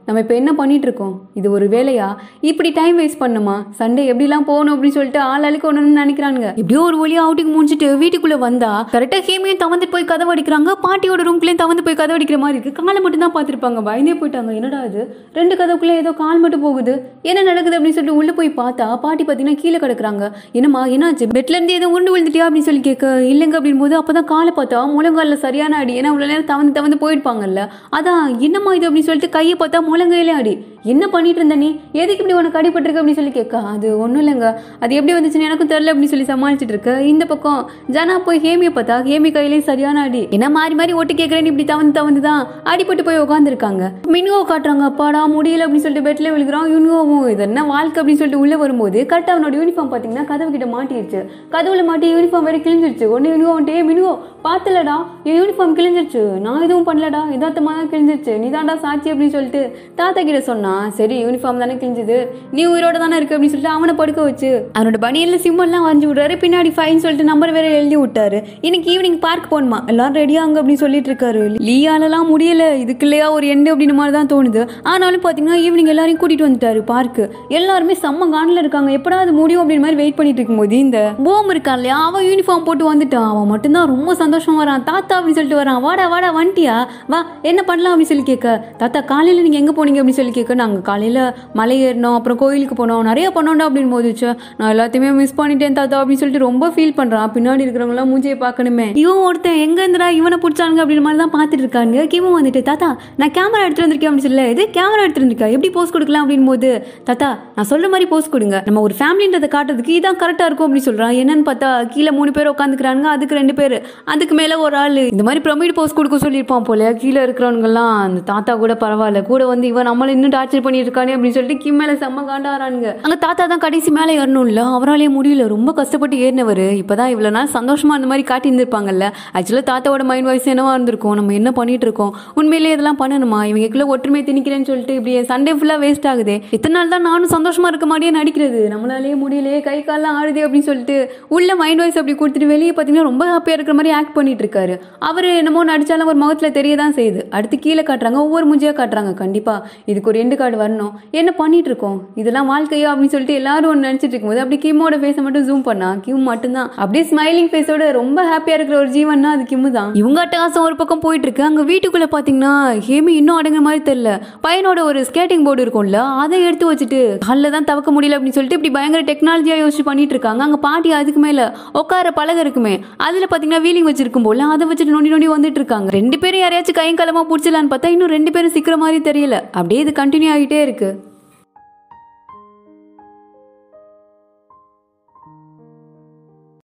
நம்ம இப்போ என்ன பண்ணிட்டு இருக்கோம் இது ஒரு வேலையா இப்படி டைம் வேஸ்ட் பண்ணுமா சண்டே எப்படிலாம் போகணும் அப்படின்னு சொல்லிட்டு ஆள் அழுக்க ஒண்ணுன்னு நினைக்கிறாங்க எப்படியோ ஒரு வழியா அவுட்டிங் முடிஞ்சிட்டு வீட்டுக்குள்ள வந்தா கரெக்டா ஹேமியும் தவந்து போய் கதவு அடிக்கிறாங்க பாட்டியோட ரூம்குள்ளேயும் தவந்து போய் கதவு அடிக்கிற மாதிரி இருக்கு காலை மட்டும் தான் பார்த்திருப்பாங்க பயந்தே போயிட்டாங்க என்னடா இது ரெண்டு கதவுக்குள்ள ஏதோ கால் மட்டும் போகுது என்ன நடக்குது அப்படின்னு சொல்லிட்டு உள்ள போய் பார்த்தா பாட்டி பார்த்தீங்கன்னா கீழே கிடக்குறாங்க என்னம்மா என்னாச்சு பெட்ல இருந்து ஏதோ உருண்டு விழுந்துட்டியா அப்படின்னு சொல்லி கேட்க இல்லைங்க அப்படின் போது அப்பதான் காலை பார்த்தா முழங்காலில் சரியான அடி ஏன்னா இவ்வளவு நேரம் தவந்து தவந்து போயிருப்பாங்கல்ல அதான் என்னம்மா இது அப்படின்னு சொல்லிட்டு கையை பார்த்தா முழங்கையிலே அடி என்ன பண்ணிட்டு இருந்த நீ எதுக்கு இப்படி உனக்கு அடிபட்டிருக்கு அப்படின்னு சொல்லி கேட்க அது ஒன்றும் இல்லைங்க அது எப்படி வந்துச்சுன்னு எனக்கும் தெரியல அப்படின்னு சொல்லி சமாளிச்சுட்டு இருக்க இந்த பக்கம் ஜனா போய் ஹேமியை பார்த்தா ஹேமி கையிலே சரியான அடி என்ன மாறி மாறி ஒட்டு கேட்குறேன்னு இப்படி தவந்து தவந்து தான் அடிபட்டு போய் உட்காந்துருக்காங்க மினுவோ காட்டுறாங்க அப்பாடா முடியல அப்படின்னு சொல்லிட்டு பெட்ல விழுகிறான் யூனிவோவும் இது என்ன வாழ்க்கை அப்படின்னு சொல்லிட்டு உள்ள வரும்போது கரெக்டாக அவனோட யூனிஃபார்ம் பார்த்தீங்கன்னா கதவு கிட்ட மாட்டிடுச்சு கதவுல மாட்டி யூனிஃபார்ம் வேற கிழிஞ்சிருச்சு ஒன்று யூனிவோ வந்துட்டு மினுவோ பார்த்துலடா என் யூனிஃபார்ம் கிழிஞ்சிருச்சு நான் எதுவும் பண்ணலடா யதார்த்தமாக தான் கிழிஞ்சிருச்சு நீ தாண்டா சாட்சி அப்படின்னு சொல்லிட்டு தாத்தா கிட்ட சொன்னான் சரி யூனிஃபார்ம் தானே கிழிஞ்சுது நீ உயிரோட தானே இருக்கு அப்படின்னு சொல்லிட்டு அவனை படுக்க வச்சு அவனோட பனியல்ல சிம்மல்லாம் வரைஞ்சு விடுறாரு பின்னாடி ஃபைன் சொல்லிட்டு நம்பர் வேற எழுதி விட்டாரு இன்னைக்கு ஈவினிங் பார்க் போகணுமா எல்லாரும் ரெடியாங்க அப்படின்னு சொல்லிட்டு இருக்காரு லீயாலலாம் முடியல இதுக்கு இல்லையா ஒரு எண்டு அப்படின்னு மாதிரி தான் தோணுது ஆனாலும் பார்த்தீங்கன்னா ஈவினிங் எல்லாரையும் கூட்டிட்டு வந்துட்டாரு பார்க்கு எல்லாருமே செம்ம காண்டில் இருக்காங்க எப்படா அது முடியும் அப்படின்னு மாதிரி வெயிட் பண்ணிட்டு இருக்கும்போது இந்த போம் இருக்கான் இல்லையா அவன் யூனிஃபார்ம் போட்டு வந்துட்டான் அவன் மட்டும்தான் ரொம்ப சந்தோஷமா வரான் தாத்தா அப்படின்னு சொல்லிட்டு வரான் வாடா வாடா வந்துட்டியா வா என்ன பண்ணலாம் அப்படின்னு சொல்லி கேட்க தாத்தா காலையில் நீங்கள் எங்கே போனீங்க அப்படின்னு சொல்லி கேட்க நாங்கள் காலையில் மலை ஏறினோம் அப்புறம் கோயிலுக்கு போனோம் நிறைய பண்ணோம்டா அப்படின்னு போதுச்சு நான் எல்லாத்தையுமே மிஸ் பண்ணிட்டேன் தாத்தா அப்படின்னு சொல்லிட்டு ரொம்ப ஃபீல் பண்ணுறான் பின்னாடி இருக்கிறவங்களாம் மூஞ்சியை பார்க்கணுமே இவன் ஒருத்தன் எங்க இருந்துடா இவனை பிடிச்சானுங்க அப்படின்னு மாதிரி தான் பார்த்துட்டு இருக்காங்க கிவன் வந்துட்டு தாத்தா நான் கேமரா எடுத்துட்டு வந்திருக்கேன் அப்படின்னு சொல்லல இது கேமரா எடுத்துட்டு வந்திருக்கா எப்படி போஸ்ட் கொடுக்கலாம் அப்படின் போது தாத்தா நான் சொல்ற மாதிரி போஸ்ட் கொடுங்க நம்ம ஒரு ஃபேமிலின்றதை காட்டுறதுக்கு இதான் கரெக்டாக இருக்கும் அப்படின்னு சொல்றான் என்னன்னு பார்த்தா கீழே மூணு பேர் உட்காந்துக்கிறாங்க அதுக்கு ரெண்டு பேர் அதுக்கு மேலே ஒரு ஆள் இந்த மாதிரி ப்ரொமைட் போஸ்ட் கொடுக்க சொல்லியிருப்பான் போல கீழே இருக்கிறவங்கலாம் அந்த தாத்தா கூட பரவாயில்ல கூட வந்து இவன் நம்மள இன்னும் டார்ச்சர் பண்ணிட்டு இருக்கானே அப்படின்னு சொல்லிட்டு கிம் மேலே செம்ம காண்டாரானுங்க அங்கே தாத்தா தான் கடைசி மேலே ஏறணும்ல அவராலே முடியல ரொம்ப கஷ்டப்பட்டு ஏறினவர் இப்போதான் இவ்வளோ நாள் சந்தோஷமா அந்த மாதிரி காட்டி இருந்திருப்பாங்கல்ல ஆக்சுவலாக தாத்தாவோட மைண்ட் வாய்ஸ் என்னவா இருந்திருக்கும் நம்ம என்ன பண்ணிட்டு இருக்கோம் உண்மையிலேயே இதெல்லாம் பண்ணணுமா இவங்களுக்குள்ள ஒற்றுமை திணிக்கிறேன்னு சொல்லிட்டு இப்படி சண்டே ஃபுல்லாக வேஸ்ட் ஆகுது இத்தனை நாள் தான் நானும் சந்தோஷமா இருக்க மாதிரியே நடிக்கிறது நம்மளாலேயே முடியலையே கை கால்லாம் ஆடுது அப்படின்னு சொல்லிட்டு உள்ள மைண்ட் வாய்ஸ் அப்படி கொடுத்துட்டு வெளியே பார்த்தீங்கன்னா ரொம்ப ஹாப்பியாக இருக்கிற மாதிரி ஆக்ட் பண்ணிட்டு இருக்காரு அவர் என்னமோ நடிச்சாலும் ஒரு முகத்தில் தெரிய தான் செய்யுது அடுத்து கீழே காட்டுறாங்க ஒவ்வொரு மூஞ்சியாக காட்டுறாங்க கண்டிப்பாக இதுக்கு ஒரு எண்டு கார்டு வரணும் என்ன பண்ணிட்டு இருக்கோம் இதெல்லாம் வாழ்க்கையோ அப்படின்னு சொல்லிட்டு எல்லாரும் ஒன்று நினச்சிட்டு இருக்கும்போது அப்படி கிம்மோட ஃபேஸை மட்டும் ஜூம் பண்ணா கிம் மட்டும்தான் அப்படியே ஸ்மைலிங் ஃபேஸோட ரொம்ப ஹாப்பியாக இருக்கிற ஒரு ஜீவன்னா அது கிம்மு தான் இவங்க அட்டகாசம் ஒரு பக்கம் போயிட்டு இருக்கு அங்கே வீட்டுக்குள்ளே பார்த்தீங்கன்னா ஹேமி இன்னும் அடங்குற மாதிரி தெரியல பையனோட ஒரு ஸ்கேட்டிங் போர்டு இருக்கும்ல அதை எடுத்து வச்சுட்டு காலில் தான் தவக்க முடியல அப்படின்னு சொல்லிட்டு இப்படி பயங்கர டெக்னாலஜியாக யோசிச்சு பண்ணிட்டு இருக்காங்க அங்கே பாட்டி அதுக்கு மேலே உட்கார பழக இருக்குமே அதில் பார்த்தீங்கன்னா வீலிங் வச்சிருக்கும் போல அதை வச்சுட்டு நொண்டி நொண்டி வந்துட்டு இருக்காங்க ரெண்டு பேரும் யாரையாச்சும் கையும் களமாக பிடிச்சலான்னு பார்த்தா இன்னும் ரெண்டு பேரும் சிக்கிற மாதிரி தெரியல அப்படியே இது கண்டினியூ ஆகிட்டே இருக்கு